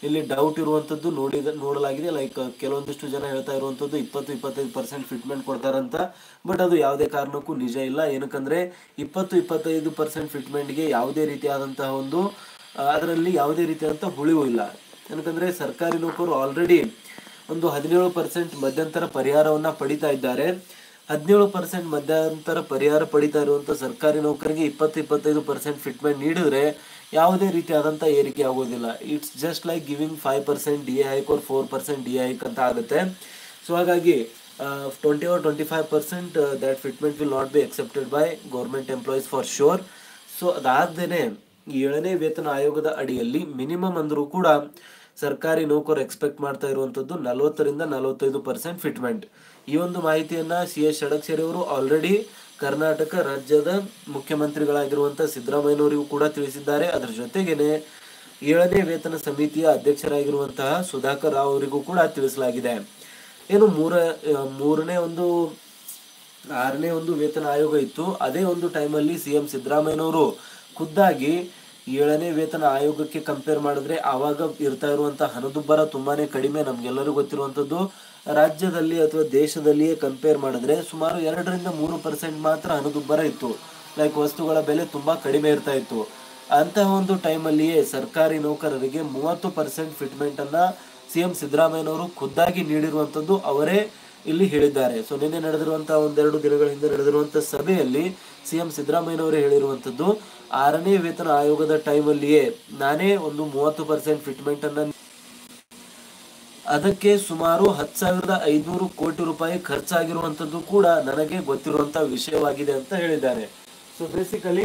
ಇಲ್ಲಿ ಡೌಟ್ ಇರುವಂಥದ್ದು ನೋಡಿದ ನೋಡಲಾಗಿದೆ ಲೈಕ್ ಕೆಲವೊಂದಿಷ್ಟು ಜನ ಹೇಳ್ತಾ ಇರುವಂಥದ್ದು ಇಪ್ಪತ್ತು ಇಪ್ಪತ್ತೈದು ಪರ್ಸೆಂಟ್ ಫಿಟ್ಮೆಂಟ್ ಕೊಡ್ತಾರಂತ ಬಟ್ ಅದು ಯಾವುದೇ ಕಾರಣಕ್ಕೂ ನಿಜ ಇಲ್ಲ ಏನಕ್ಕಂದ್ರೆ ಇಪ್ಪತ್ತು ಇಪ್ಪತ್ತೈದು ಪರ್ಸೆಂಟ್ ಫಿಟ್ಮೆಂಟ್ಗೆ ಯಾವುದೇ ರೀತಿಯಾದಂತಹ ಒಂದು ಆ, ಅದರಲ್ಲಿ ಯಾವುದೇ ರೀತಿಯಾದಂಥ ಹುಳಿವು ಇಲ್ಲ ಏನಕ್ಕಂದ್ರೆ ಸರ್ಕಾರಿ ನೌಕರು ಆಲ್ರೆಡಿ ಒಂದು ಹದಿನೇಳು ಪರ್ಸೆಂಟ್ ಮಧ್ಯಂತರ ಪರಿಹಾರವನ್ನ ಪಡಿತಾ ಇದ್ದಾರೆ ಹದಿನೇಳು ಪರ್ಸೆಂಟ್ ಮಧ್ಯಂತರ ಪರಿಹಾರ ಪಡಿತಾ ಇರುವಂತ ಸರ್ಕಾರಿ ನೌಕರಿಗೆ ಇಪ್ಪತ್ತು ಇಪ್ಪತ್ತೈದು ಪರ್ಸೆಂಟ್ ಫಿಟ್ಮೆಂಟ್ ನೀಡಿದ್ರೆ ಯಾವುದೇ ರೀತಿಯಾದಂಥ ಏರಿಕೆ ಆಗೋದಿಲ್ಲ it's just like giving five percent D hike or four percent D hike ಅಂತ ಆಗುತ್ತೆ ಸೊ ಹಾಗಾಗಿ twenty or twenty five percent that fitment will not be accepted by government employees for sure so ಅದಾಗ್ದೇನೆ ಈ ಏಳನೇ ವೇತನ ಆಯೋಗದ ಅಡಿಯಲ್ಲಿ ಮಿನಿಮಮ್ ಅಂದರೂ ಕೂಡ ಸರ್ಕಾರಿ ನೌಕರು ಎಕ್ಸ್ಪೆಕ್ಟ್ ಮಾಡ್ತಾ ಇರುವಂತದ್ದು ನಲವತ್ತರಿಂದ ನಲವತ್ತೈದು ಪರ್ಸೆಂಟ್ ಫಿಟ್ಮೆಂಟ್ ಈ ಒಂದು ಮಾಹಿತಿಯನ್ನ ಸಿ ಎಸ್ ಷಡಕ್ಷರಿ ಅವರು ಆಲ್ರೆಡಿ ಕರ್ನಾಟಕ ರಾಜ್ಯದ ಮುಖ್ಯಮಂತ್ರಿಗಳಾಗಿರುವಂತಹ ಸಿದ್ದರಾಮಯ್ಯನವರಿಗೂ ಕೂಡ ತಿಳಿಸಿದ್ದಾರೆ ಅದರ ಜೊತೆಗೇನೆ ಏಳನೇ ವೇತನ ಸಮಿತಿಯ ಅಧ್ಯಕ್ಷರಾಗಿರುವಂತಹ ಸುಧಾಕರ್ ರಾವ್ ಅವರಿಗೂ ಕೂಡ ತಿಳಿಸಲಾಗಿದೆ ಏನು ಮೂರ ಆ, ಮೂರನೇ ಒಂದು ಆರನೇ ಒಂದು ವೇತನ ಆಯೋಗ ಇತ್ತು ಅದೇ ಒಂದು ಟೈಮಲ್ಲಿ ಸಿ ಎಂ ಸಿದ್ದರಾಮಯ್ಯನವರು ಖುದ್ದಾಗಿ ಏಳನೇ ವೇತನ ಆಯೋಗಕ್ಕೆ ಕಂಪೇರ್ ಮಾಡಿದ್ರೆ ಆವಾಗ ಇರ್ತಾ ಇರುವಂತಹ ಹಣದುಬ್ಬರ ತುಂಬಾನೇ ಕಡಿಮೆ ನಮ್ಗೆಲ್ಲರಿಗೂ ಗೊತ್ತಿರುವಂತದ್ದು ರಾಜ್ಯದಲ್ಲಿ ಅಥವಾ ದೇಶದಲ್ಲಿಯೇ ಕಂಪೇರ್ ಮಾಡಿದ್ರೆ ಸುಮಾರು ಎರಡರಿಂದ ಮೂರು ಪರ್ಸೆಂಟ್ ಮಾತ್ರ ಹಣದುಬ್ಬರ ಇತ್ತು ಲೈಕ್ ವಸ್ತುಗಳ ಬೆಲೆ ತುಂಬಾ ಕಡಿಮೆ ಇರ್ತಾ ಇತ್ತು ಅಂತಹ ಒಂದು ಟೈಮಲ್ಲಿಯೇ ಸರ್ಕಾರಿ ನೌಕರರಿಗೆ ಮೂವತ್ತು ಪರ್ಸೆಂಟ್ ಫಿಟ್ಮೆಂಟ್ ಅನ್ನ ಸಿಎಂ ಸಿದ್ದರಾಮಯ್ಯನವರು ಖುದ್ದಾಗಿ ನೀಡಿರುವಂತದ್ದು ಅವರೇ ಇಲ್ಲಿ ಹೇಳಿದ್ದಾರೆ ಸೊ ನಿನ್ನೆ ನಡೆದಿರುವಂತಹ ಒಂದೆರಡು ದಿನಗಳ ಹಿಂದೆ ನಡೆದಿರುವಂತಹ ಸಭೆಯಲ್ಲಿ ಸಿಎಂ ಸಿದ್ದರಾಮಯ್ಯನವರೇ ಹೇಳಿರುವಂತದ್ದು ಆರನೇ ವೇತನ ಆಯೋಗದ ಟೈಮಲ್ಲಿಯೇ ನಾನೇ ಒಂದು ಮೂವತ್ತು ಪರ್ಸೆಂಟ್ ಫಿಟ್ಮೆಂಟ್ ಅನ್ನ ಅದಕ್ಕೆ ಸುಮಾರು ಹತ್ತು ಸಾವಿರದ ಐದುನೂರು ಕೋಟಿ ರೂಪಾಯಿ ಖರ್ಚಾಗಿರುವಂತದ್ದು ಕೂಡ ನನಗೆ ಗೊತ್ತಿರುವಂತಹ ವಿಷಯವಾಗಿದೆ ಅಂತ ಹೇಳಿದ್ದಾರೆ ಸೊ ಬೇಸಿಕಲಿ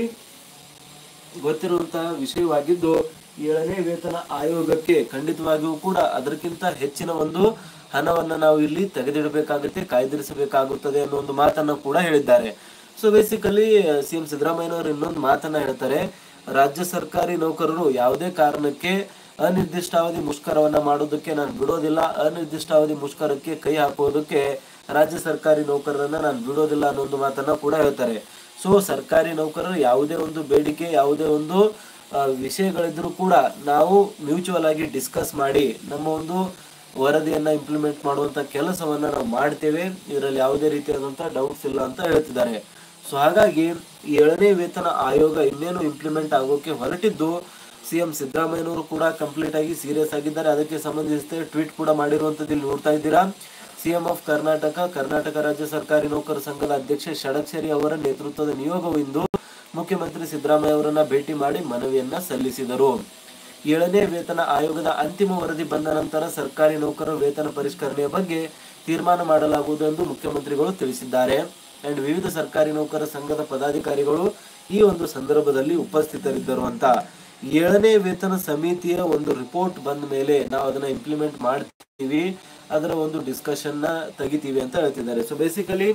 ಗೊತ್ತಿರುವಂತಹ ವಿಷಯವಾಗಿದ್ದು ಏಳನೇ ವೇತನ ಆಯೋಗಕ್ಕೆ ಖಂಡಿತವಾಗಿಯೂ ಕೂಡ ಅದಕ್ಕಿಂತ ಹೆಚ್ಚಿನ ಒಂದು ಹಣವನ್ನ ನಾವು ಇಲ್ಲಿ ತೆಗೆದಿಡಬೇಕಾಗುತ್ತೆ ಕಾಯ್ದಿರಿಸಬೇಕಾಗುತ್ತದೆ ಅನ್ನೋ ಒಂದು ಮಾತನ್ನ ಕೂಡ ಹೇಳಿದ್ದಾರೆ ಸೊ ಬೇಸಿಕಲಿ ಸಿಎಂ ಸಿದ್ದರಾಮಯ್ಯನವರು ಇನ್ನೊಂದು ಮಾತನ್ನ ಹೇಳ್ತಾರೆ ರಾಜ್ಯ ಸರ್ಕಾರಿ ನೌಕರರು ಯಾವುದೇ ಕಾರಣಕ್ಕೆ ಅನಿರ್ದಿಷ್ಟಾವಧಿ ಮುಷ್ಕರವನ್ನ ಮಾಡೋದಕ್ಕೆ ನಾನು ಬಿಡೋದಿಲ್ಲ ಅನಿರ್ದಿಷ್ಟಾವಧಿ ಮುಷ್ಕರಕ್ಕೆ ಕೈ ಹಾಕೋದಕ್ಕೆ ರಾಜ್ಯ ಸರ್ಕಾರಿ ನೌಕರರನ್ನ ನಾನು ಬಿಡೋದಿಲ್ಲ ಅನ್ನೋ ಒಂದು ಮಾತನ್ನ ಕೂಡ ಹೇಳ್ತಾರೆ ಸೊ ಸರ್ಕಾರಿ ನೌಕರರು ಯಾವುದೇ ಒಂದು ಬೇಡಿಕೆ ಯಾವುದೇ ಒಂದು ಆ, ವಿಷಯಗಳಿದ್ರೂ ಕೂಡ ನಾವು ಮ್ಯೂಚುವಲ್ ಆಗಿ ಡಿಸ್ಕಸ್ ಮಾಡಿ ನಮ್ಮ ಒಂದು ವರದಿಯನ್ನ ಇಂಪ್ಲಿಮೆಂಟ್ ಮಾಡುವಂತ ಕೆಲಸವನ್ನ ನಾವು ಮಾಡ್ತೇವೆ ಇದರಲ್ಲಿ ಯಾವುದೇ ರೀತಿಯಾದಂತಹ ಡೌಟ್ಸ್ ಇಲ್ಲ ಅಂತ ಹೇಳ್ತಿದ್ದಾರೆ ಸೊ ಹಾಗಾಗಿ ಈ ಏಳನೇ ವೇತನ ಆಯೋಗ ಇನ್ನೇನು ಇಂಪ್ಲಿಮೆಂಟ್ ಆಗೋಕೆ ಹೊರಟಿದ್ದು ಸಿಎಂ ಸಿದ್ದರಾಮಯ್ಯನವರು ಕೂಡ ಕಂಪ್ಲೀಟ್ ಆಗಿ ಸೀರಿಯಸ್ ಆಗಿದ್ದಾರೆ ಅದಕ್ಕೆ ಸಂಬಂಧಿಸಿದ ಟ್ವೀಟ್ ಕೂಡ ಮಾಡಿರುವಂತದ್ದು ಇಲ್ಲಿ ನೋಡ್ತಾ ಇದ್ದೀರಾ ಸಿಎಂ ಆಫ್ ಕರ್ನಾಟಕ ಕರ್ನಾಟಕ ರಾಜ್ಯ ಸರ್ಕಾರಿ ನೌಕರ ಸಂಘದ ಅಧ್ಯಕ್ಷ ಷಡಕ್ಷರಿ ಅವರ ನೇತೃತ್ವದ ನಿಯೋಗವು ಇಂದು ಮುಖ್ಯಮಂತ್ರಿ ಸಿದ್ದರಾಮಯ್ಯ ಅವರನ್ನ ಭೇಟಿ ಮಾಡಿ ಮನವಿಯನ್ನ ಸಲ್ಲಿಸಿದರು ಏಳನೇ ವೇತನ ಆಯೋಗದ ಅಂತಿಮ ವರದಿ ಬಂದ ನಂತರ ಸರ್ಕಾರಿ ನೌಕರರ ವೇತನ ಪರಿಷ್ಕರಣೆಯ ಬಗ್ಗೆ ತೀರ್ಮಾನ ಮಾಡಲಾಗುವುದು ಎಂದು ಮುಖ್ಯಮಂತ್ರಿಗಳು ತಿಳಿಸಿದ್ದಾರೆ ಅಂಡ್ ವಿವಿಧ ಸರ್ಕಾರಿ ನೌಕರ ಸಂಘದ ಪದಾಧಿಕಾರಿಗಳು ಈ ಒಂದು ಸಂದರ್ಭದಲ್ಲಿ ಉಪಸ್ಥಿತರಿದ್ದರು ಅಂತ ಏಳನೇ ವೇತನ ಸಮಿತಿಯ ಒಂದು ರಿಪೋರ್ಟ್ ಬಂದ ಮೇಲೆ ನಾವು ಅದನ್ನ ಇಂಪ್ಲಿಮೆಂಟ್ ಮಾಡ್ತೀವಿ ಅದರ ಒಂದು ಡಿಸ್ಕಷನ್ ನ ತೆಗಿತೀವಿ ಅಂತ ಹೇಳ್ತಿದ್ದಾರೆ ಸೊ ಬೇಸಿಕಲಿ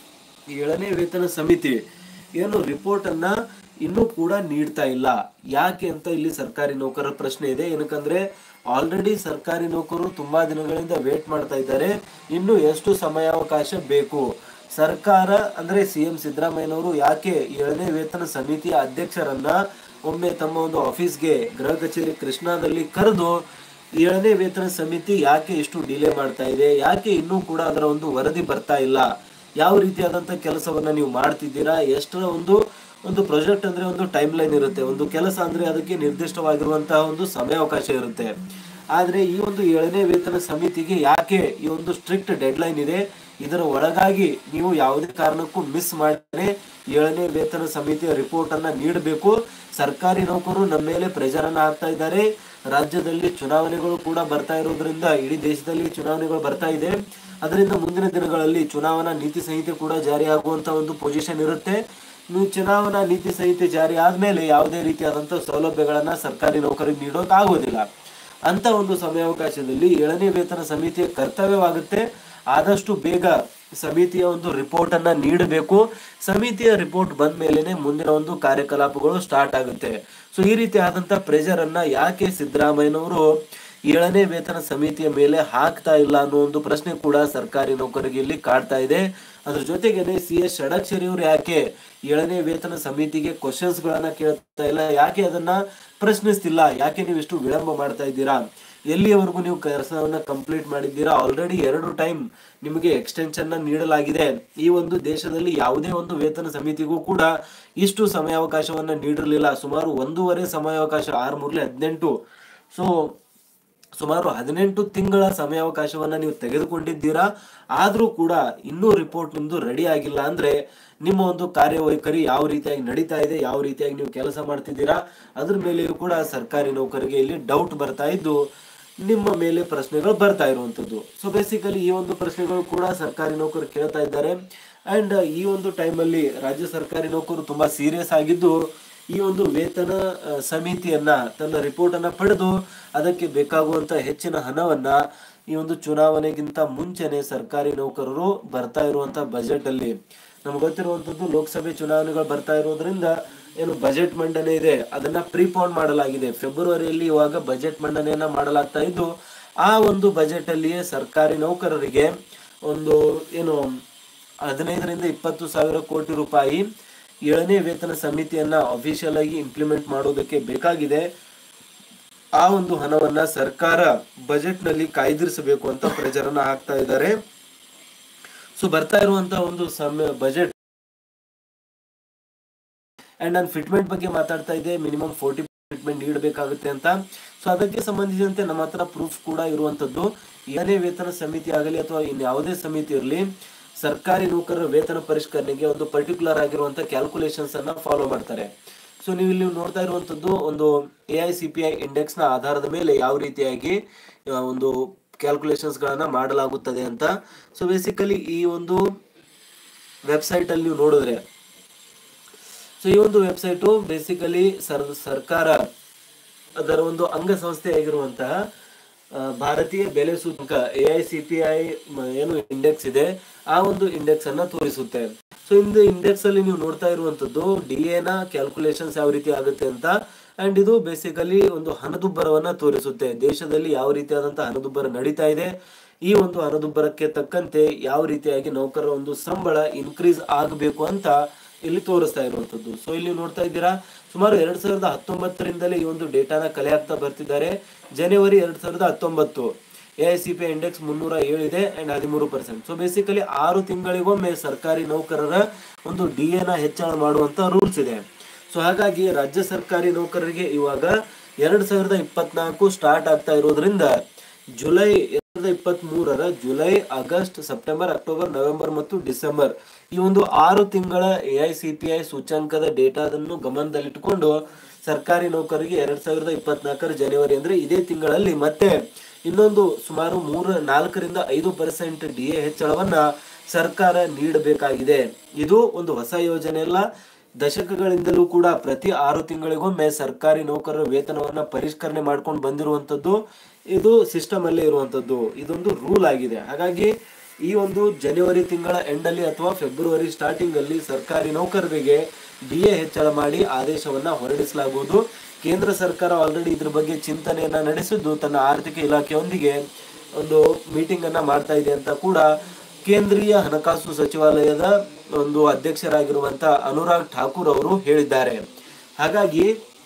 ಏಳನೇ ವೇತನ ಸಮಿತಿ ಏನು ರಿಪೋರ್ಟ್ ಅನ್ನ ಇನ್ನೂ ಕೂಡ ನೀಡ್ತಾ ಇಲ್ಲ ಯಾಕೆ ಅಂತ ಇಲ್ಲಿ ಸರ್ಕಾರಿ ನೌಕರರ ಪ್ರಶ್ನೆ ಇದೆ ಏನಕ್ಕಂದ್ರೆ ಆಲ್ರೆಡಿ ಸರ್ಕಾರಿ ನೌಕರರು ತುಂಬಾ ದಿನಗಳಿಂದ ವೇಟ್ ಮಾಡ್ತಾ ಇದ್ದಾರೆ ಇನ್ನು ಎಷ್ಟು ಸಮಯಾವಕಾಶ ಬೇಕು ಸರ್ಕಾರ ಅಂದ್ರೆ ಸಿಎಂ ಸಿದ್ದರಾಮಯ್ಯನವರು ಯಾಕೆ ಏಳನೇ ವೇತನ ಸಮಿತಿಯ ಅಧ್ಯಕ್ಷರನ್ನ ಒಮ್ಮೆ ತಮ್ಮ ಒಂದು ಆಫೀಸ್ಗೆ ಗೃಹ ಕಚೇರಿ ಕೃಷ್ಣಾದಲ್ಲಿ ಕರೆದು ಏಳನೇ ವೇತನ ಸಮಿತಿ ಯಾಕೆ ಇಷ್ಟು ಡಿಲೇ ಮಾಡ್ತಾ ಇದೆ ಯಾಕೆ ಇನ್ನೂ ಕೂಡ ಅದರ ಒಂದು ವರದಿ ಬರ್ತಾ ಇಲ್ಲ ಯಾವ ರೀತಿಯಾದಂತ ಕೆಲಸವನ್ನ ನೀವು ಮಾಡ್ತಿದ್ದೀರಾ ಎಷ್ಟರ ಒಂದು ಒಂದು ಪ್ರಾಜೆಕ್ಟ್ ಅಂದ್ರೆ ಒಂದು ಟೈಮ್ ಲೈನ್ ಇರುತ್ತೆ ಒಂದು ಕೆಲಸ ಅಂದ್ರೆ ಅದಕ್ಕೆ ನಿರ್ದಿಷ್ಟವಾಗಿರುವಂತಹ ಒಂದು ಸಮಯಾವಕಾಶ ಇರುತ್ತೆ ಆದ್ರೆ ಈ ಒಂದು ಏಳನೇ ವೇತನ ಸಮಿತಿಗೆ ಯಾಕೆ ಈ ಒಂದು ಸ್ಟ್ರಿಕ್ಟ್ ಡೆಡ್ ಲೈನ್ ಇದೆ ಇದರ ಒಳಗಾಗಿ ನೀವು ಯಾವುದೇ ಕಾರಣಕ್ಕೂ ಮಿಸ್ ಮಾಡಿದ್ರೆ ಏಳನೇ ವೇತನ ಸಮಿತಿಯ ರಿಪೋರ್ಟ್ ಅನ್ನ ನೀಡಬೇಕು ಸರ್ಕಾರಿ ನೌಕರರು ನಮ್ಮ ಮೇಲೆ ಪ್ರೆಷರ್ ಅನ್ನ ಹಾಕ್ತಾ ಇದ್ದಾರೆ ರಾಜ್ಯದಲ್ಲಿ ಚುನಾವಣೆಗಳು ಕೂಡ ಬರ್ತಾ ಇರೋದ್ರಿಂದ ಇಡೀ ದೇಶದಲ್ಲಿ ಚುನಾವಣೆಗಳು ಬರ್ತಾ ಇದೆ ಅದರಿಂದ ಮುಂದಿನ ದಿನಗಳಲ್ಲಿ ಚುನಾವಣಾ ನೀತಿ ಸಂಹಿತೆ ಕೂಡ ಜಾರಿ ಆಗುವಂತ ಒಂದು ಪೊಸಿಷನ್ ಇರುತ್ತೆ ನೀವು ಚುನಾವಣಾ ನೀತಿ ಸಂಹಿತೆ ಜಾರಿ ಆದ್ಮೇಲೆ ಯಾವುದೇ ರೀತಿಯಾದಂತಹ ಸೌಲಭ್ಯಗಳನ್ನ ಸರ್ಕಾರಿ ನೌಕರಿಗೆ ನೀಡೋಕೆ ಆಗೋದಿಲ್ಲ ಅಂತ ಒಂದು ಸಮಯಾವಕಾಶದಲ್ಲಿ ಏಳನೇ ವೇತನ ಸಮಿತಿಯ ಕರ್ತವ್ಯವಾಗುತ್ತೆ ಆದಷ್ಟು ಬೇಗ ಸಮಿತಿಯ ಒಂದು ರಿಪೋರ್ಟ್ ಅನ್ನ ನೀಡಬೇಕು ಸಮಿತಿಯ ರಿಪೋರ್ಟ್ ಬಂದ ಮೇಲೆನೆ ಮುಂದಿನ ಒಂದು ಕಾರ್ಯಕಲಾಪಗಳು ಸ್ಟಾರ್ಟ್ ಆಗುತ್ತೆ ಸೊ ಈ ರೀತಿ ಆದಂತ ಪ್ರೆಷರ್ ಅನ್ನ ಯಾಕೆ ಸಿದ್ದರಾಮಯ್ಯನವರು ಏಳನೇ ವೇತನ ಸಮಿತಿಯ ಮೇಲೆ ಹಾಕ್ತಾ ಇಲ್ಲ ಅನ್ನೋ ಒಂದು ಪ್ರಶ್ನೆ ಕೂಡ ಸರ್ಕಾರಿ ನೌಕರರಿಗೆ ಇಲ್ಲಿ ಕಾಡ್ತಾ ಇದೆ ಅದ್ರ ಜೊತೆಗೇನೆ ಸಿ ಎಸ್ ಷಡಕ್ಷರಿ ಅವರು ಯಾಕೆ ಏಳನೇ ವೇತನ ಸಮಿತಿಗೆ ಕ್ವಶನ್ಸ್ ಗಳನ್ನ ಕೇಳ್ತಾ ಇಲ್ಲ ಯಾಕೆ ಅದನ್ನ ಪ್ರಶ್ನಿಸ್ತಿಲ್ಲ ಯಾಕೆ ನೀವು ಇಷ್ಟು ವಿಳಂಬ ಮಾಡ್ತಾ ಇದ್ದೀರಾ ಎಲ್ಲಿಯವರೆಗೂ ನೀವು ಕೆಲಸವನ್ನ ಕಂಪ್ಲೀಟ್ ಮಾಡಿದ್ದೀರಾ ಆಲ್ರೆಡಿ ಎರಡು ಟೈಮ್ ನಿಮಗೆ ಎಕ್ಸ್ಟೆನ್ಷನ್ ನೀಡಲಾಗಿದೆ ಈ ಒಂದು ದೇಶದಲ್ಲಿ ಯಾವುದೇ ಒಂದು ವೇತನ ಸಮಿತಿಗೂ ಕೂಡ ಇಷ್ಟು ಸಮಯಾವಕಾಶವನ್ನ ನೀಡಿರಲಿಲ್ಲ ಸುಮಾರು ಒಂದೂವರೆ ಸಮಯಾವಕಾಶ ಆರು ಮೂರ್ಲೆ ಹದಿನೆಂಟು ಸೊ ಸುಮಾರು ಹದಿನೆಂಟು ತಿಂಗಳ ಸಮಯಾವಕಾಶವನ್ನ ನೀವು ತೆಗೆದುಕೊಂಡಿದ್ದೀರಾ ಆದ್ರೂ ಕೂಡ ಇನ್ನೂ ರಿಪೋರ್ಟ್ ನಿಮ್ದು ರೆಡಿ ಆಗಿಲ್ಲ ಅಂದ್ರೆ ನಿಮ್ಮ ಒಂದು ಕಾರ್ಯವೈಖರಿ ಯಾವ ರೀತಿಯಾಗಿ ನಡೀತಾ ಇದೆ ಯಾವ ರೀತಿಯಾಗಿ ನೀವು ಕೆಲಸ ಮಾಡ್ತಿದ್ದೀರಾ ಅದ್ರ ಮೇಲೆಯೂ ಕೂಡ ಸರ್ಕಾರಿ ನೌಕರಿಗೆ ಇಲ್ಲಿ ಡೌಟ್ ಬರ್ತಾ ಇದ್ದು ನಿಮ್ಮ ಮೇಲೆ ಪ್ರಶ್ನೆಗಳು ಬರ್ತಾ ಇರುವಂತದ್ದು ಸೊ ಬೇಸಿಕಲಿ ಈ ಒಂದು ಪ್ರಶ್ನೆಗಳು ಕೂಡ ಸರ್ಕಾರಿ ನೌಕರು ಕೇಳ್ತಾ ಇದ್ದಾರೆ ಅಂಡ್ ಈ ಒಂದು ಟೈಮಲ್ಲಿ ರಾಜ್ಯ ಸರ್ಕಾರಿ ನೌಕರು ತುಂಬಾ ಸೀರಿಯಸ್ ಆಗಿದ್ದು ಈ ಒಂದು ವೇತನ ಆ, ಸಮಿತಿಯನ್ನ ತನ್ನ ರಿಪೋರ್ಟ್ ಅನ್ನ ಪಡೆದು ಅದಕ್ಕೆ ಬೇಕಾಗುವಂತ ಹೆಚ್ಚಿನ ಹಣವನ್ನ ಈ ಒಂದು ಚುನಾವಣೆಗಿಂತ ಮುಂಚೆನೆ ಸರ್ಕಾರಿ ನೌಕರರು ಬರ್ತಾ ಇರುವಂತ ಬಜೆಟ್ ಅಲ್ಲಿ ನಮ್ಗೆ ಗೊತ್ತಿರುವಂತದ್ದು ಲೋಕಸಭೆ ಚುನಾವಣೆಗಳು ಬರ್ತಾ ಇರೋದ್ರಿಂದ ಏನು ಬಜೆಟ್ ಮಂಡನೆ ಇದೆ ಅದನ್ನ ಪ್ರೀಪೋನ್ ಮಾಡಲಾಗಿದೆ ಫೆಬ್ರವರಿಯಲ್ಲಿ ಇವಾಗ ಬಜೆಟ್ ಮಂಡನೆಯನ್ನ ಮಾಡಲಾಗ್ತಾ ಇದ್ದು ಆ ಒಂದು ಬಜೆಟ್ ಅಲ್ಲಿಯೇ ಸರ್ಕಾರಿ ನೌಕರರಿಗೆ ಒಂದು ಏನು ಹದಿನೈದರಿಂದ ಇಪ್ಪತ್ತು ಸಾವಿರ ಕೋಟಿ ರೂಪಾಯಿ ಏಳನೇ ವೇತನ ಸಮಿತಿಯನ್ನ ಅಫಿಷಿಯಲ್ ಆಗಿ ಇಂಪ್ಲಿಮೆಂಟ್ ಮಾಡೋದಕ್ಕೆ ಬೇಕಾಗಿದೆ ಆ ಒಂದು ಹಣವನ್ನ ಸರ್ಕಾರ ಬಜೆಟ್ ನಲ್ಲಿ ಕಾಯ್ದಿರಿಸಬೇಕು ಅಂತ ಪ್ರಜರನ್ನ ಹಾಕ್ತಾ ಇದ್ದಾರೆ ಸೊ ಬರ್ತಾ ಇರುವಂತ ಒಂದು ಸಮಯ ಬಜೆಟ್ ಅಂಡ್ ನಾನು ಫಿಟ್ಮೆಂಟ್ ಬಗ್ಗೆ ಮಾತಾಡ್ತಾ ಇದ್ದೆ ಮಿನಿಮಮ್ ಫೋರ್ಟಿ ಫಿಟ್ಮೆಂಟ್ ನೀಡಬೇಕಾಗುತ್ತೆ ಅಂತ ಸೊ ಅದಕ್ಕೆ ಸಂಬಂಧಿಸಿದಂತೆ ನಮ್ಮ ಹತ್ರ ಪ್ರೂಫ್ ಕೂಡ ಇರುವಂತದ್ದು ಏನೇ ವೇತನ ಸಮಿತಿ ಆಗಲಿ ಅಥವಾ ಇನ್ಯಾವುದೇ ಸಮಿತಿ ಇರಲಿ ಸರ್ಕಾರಿ ನೌಕರರ ವೇತನ ಪರಿಷ್ಕರಣೆಗೆ ಒಂದು ಪರ್ಟಿಕ್ಯುಲರ್ ಆಗಿರುವಂತ ಕ್ಯಾಲ್ಕುಲೇಷನ್ಸ್ ಅನ್ನ ಫಾಲೋ ಮಾಡ್ತಾರೆ ಸೊ ನೀವು ಇಲ್ಲಿ ನೋಡ್ತಾ ಇರುವಂತದ್ದು ಒಂದು A I C P I index ನ ಆಧಾರದ ಮೇಲೆ ಯಾವ ರೀತಿಯಾಗಿ ಆ, ಒಂದು ಕ್ಯಾಲ್ಕುಲೇಷನ್ಸ್ ಗಳನ್ನ ಮಾಡಲಾಗುತ್ತದೆ ಅಂತ ಸೊ ಬೇಸಿಕಲಿ ಈ ಒಂದು ವೆಬ್ಸೈಟ್ ಅಲ್ಲಿ ನೀವು ನೋಡಿದ್ರೆ ಸೊ ಈ ಒಂದು ವೆಬ್ಸೈಟು ಬೇಸಿಕಲಿ ಸರ್ ಸರ್ಕಾರ ಅದರ ಒಂದು ಅಂಗಸಂಸ್ಥೆ ಆಗಿರುವಂತಹ ಆ, ಭಾರತೀಯ ಬೆಲೆ ಸೂಚಕ A I C P I ಏನು ಇಂಡೆಕ್ಸ್ ಇದೆ ಆ ಒಂದು ಇಂಡೆಕ್ಸ್ ಅನ್ನ ತೋರಿಸುತ್ತೆ ಸೊ ಇಂದು ಇಂಡೆಕ್ಸ್ ಅಲ್ಲಿ ನೀವು ನೋಡ್ತಾ ಇರುವಂತದ್ದು ಡಿ ನ ಕ್ಯಾಲ್ಕುಲೇಷನ್ಸ್ ಯಾವ ರೀತಿ ಆಗುತ್ತೆ ಅಂತ ಅಂಡ್ ಇದು ಬೇಸಿಕಲಿ ಒಂದು ಹಣದುಬ್ಬರವನ್ನ ತೋರಿಸುತ್ತೆ ದೇಶದಲ್ಲಿ ಯಾವ ರೀತಿಯಾದಂತಹ ಹಣದುಬ್ಬರ ನಡೀತಾ ಇದೆ ಈ ಒಂದು ಹಣದುಬ್ಬರಕ್ಕೆ ತಕ್ಕಂತೆ ಯಾವ ರೀತಿಯಾಗಿ ನೌಕರರ ಒಂದು ಸಂಬಳ ಇನ್ಕ್ರೀಸ್ ಆಗಬೇಕು ಅಂತ ಇಲ್ಲಿ ತೋರಿಸ್ತಾ ಇರುವಂತದ್ದು ಸೊ ಇಲ್ಲಿ ನೋಡ್ತಾ ಇದ್ದೀರಾ ಸುಮಾರು ಎರಡ್ ಸಾವಿರದ ಹತ್ತೊಂಬತ್ತರಿಂದಲೇ ಈ ಒಂದು ಡೇಟಾನ ಕಲೆ ಹಾಕ್ತಾ ಬರ್ತಿದ್ದಾರೆ ಜನವರಿ ಎರಡ್ ಸಾವಿರದ ಹತ್ತೊಂಬತ್ತು A I C P index ಮುನ್ನೂರ ಏಳಿದೆ ಅಂಡ್ ಹದಿಮೂರು ಪರ್ಸೆಂಟ್ ಸೊ ಬೇಸಿಕಲಿ ಆರು ತಿಂಗಳಿಗೊಮ್ಮೆ ಸರ್ಕಾರಿ ನೌಕರರ ಒಂದು ಡಿ ನ ಹೆಚ್ಚಳ ಮಾಡುವಂತ ರೂಲ್ಸ್ ಇದೆ ಸೊ ಹಾಗಾಗಿ ರಾಜ್ಯ ಸರ್ಕಾರಿ ನೌಕರರಿಗೆ ಇವಾಗ ಎರಡ್ ಸಾವಿರದ ಇಪ್ಪತ್ನಾಲ್ಕು ಸ್ಟಾರ್ಟ್ ಆಗ್ತಾ ಇರೋದ್ರಿಂದ ಜುಲೈ ಎರಡ್ ಸಾವಿರದ ಇಪ್ಪತ್ತ್ ಮೂರರ July August September October November ಮತ್ತು ಡಿಸೆಂಬರ್ ಈ ಒಂದು ಆರು ತಿಂಗಳ A I C P I ಸೂಚ್ಯಂಕದ ಡೇಟಾದನ್ನು ಗಮನದಲ್ಲಿಟ್ಟುಕೊಂಡು ಸರ್ಕಾರಿ ನೌಕರರಿಗೆ ಎರಡ್ ಸಾವಿರದ ಇಪ್ಪತ್ನಾಲ್ಕರ ಜನವರಿ ಅಂದ್ರೆ ಇದೇ ತಿಂಗಳಲ್ಲಿ ಮತ್ತೆ ಇನ್ನೊಂದು ಸುಮಾರು ಮೂರ ನಾಲ್ಕರಿಂದ ಐದು ಪರ್ಸೆಂಟ್ ಡಿ ಎ ಹೆಚ್ಚಳವನ್ನ ಸರ್ಕಾರ ನೀಡಬೇಕಾಗಿದೆ ಇದು ಒಂದು ಹೊಸ ಯೋಜನೆ ಅಲ್ಲ ದಶಕಗಳಿಂದಲೂ ಕೂಡ ಪ್ರತಿ ಆರು ತಿಂಗಳಿಗೊಮ್ಮೆ ಸರ್ಕಾರಿ ನೌಕರರ ವೇತನವನ್ನ ಪರಿಷ್ಕರಣೆ ಮಾಡ್ಕೊಂಡು ಬಂದಿರುವಂತದ್ದು ಇದು ಸಿಸ್ಟಮ್ ಅಲ್ಲೇ ಇರುವಂತದ್ದು ಇದೊಂದು ರೂಲ್ ಆಗಿದೆ ಹಾಗಾಗಿ ಈ ಒಂದು ಜನವರಿ ತಿಂಗಳ ಎಂಡ್ ಅಲ್ಲಿ ಅಥವಾ ಫೆಬ್ರವರಿ ಸ್ಟಾರ್ಟಿಂಗ್ ಅಲ್ಲಿ ಸರ್ಕಾರಿ ನೌಕರರಿಗೆ ಡಿ ಎ ಹೆಚ್ಚಳ ಮಾಡಿ ಆದೇಶವನ್ನ ಹೊರಡಿಸಲಾಗುವುದು ಕೇಂದ್ರ ಸರ್ಕಾರ ಆಲ್ರೆಡಿ ಇದ್ರ ಬಗ್ಗೆ ಚಿಂತನೆಯನ್ನ ನಡೆಸಿದ್ದು ತನ್ನ ಆರ್ಥಿಕ ಇಲಾಖೆಯೊಂದಿಗೆ ಒಂದು ಮೀಟಿಂಗ್ ಅನ್ನ ಮಾಡ್ತಾ ಇದೆ ಅಂತ ಕೂಡ ಕೇಂದ್ರೀಯ ಹಣಕಾಸು ಸಚಿವಾಲಯದ ಒಂದು ಅಧ್ಯಕ್ಷರಾಗಿರುವಂತ ಅನುರಾಗ್ ಠಾಕೂರ್ ಅವರು ಹೇಳಿದ್ದಾರೆ ಹಾಗಾಗಿ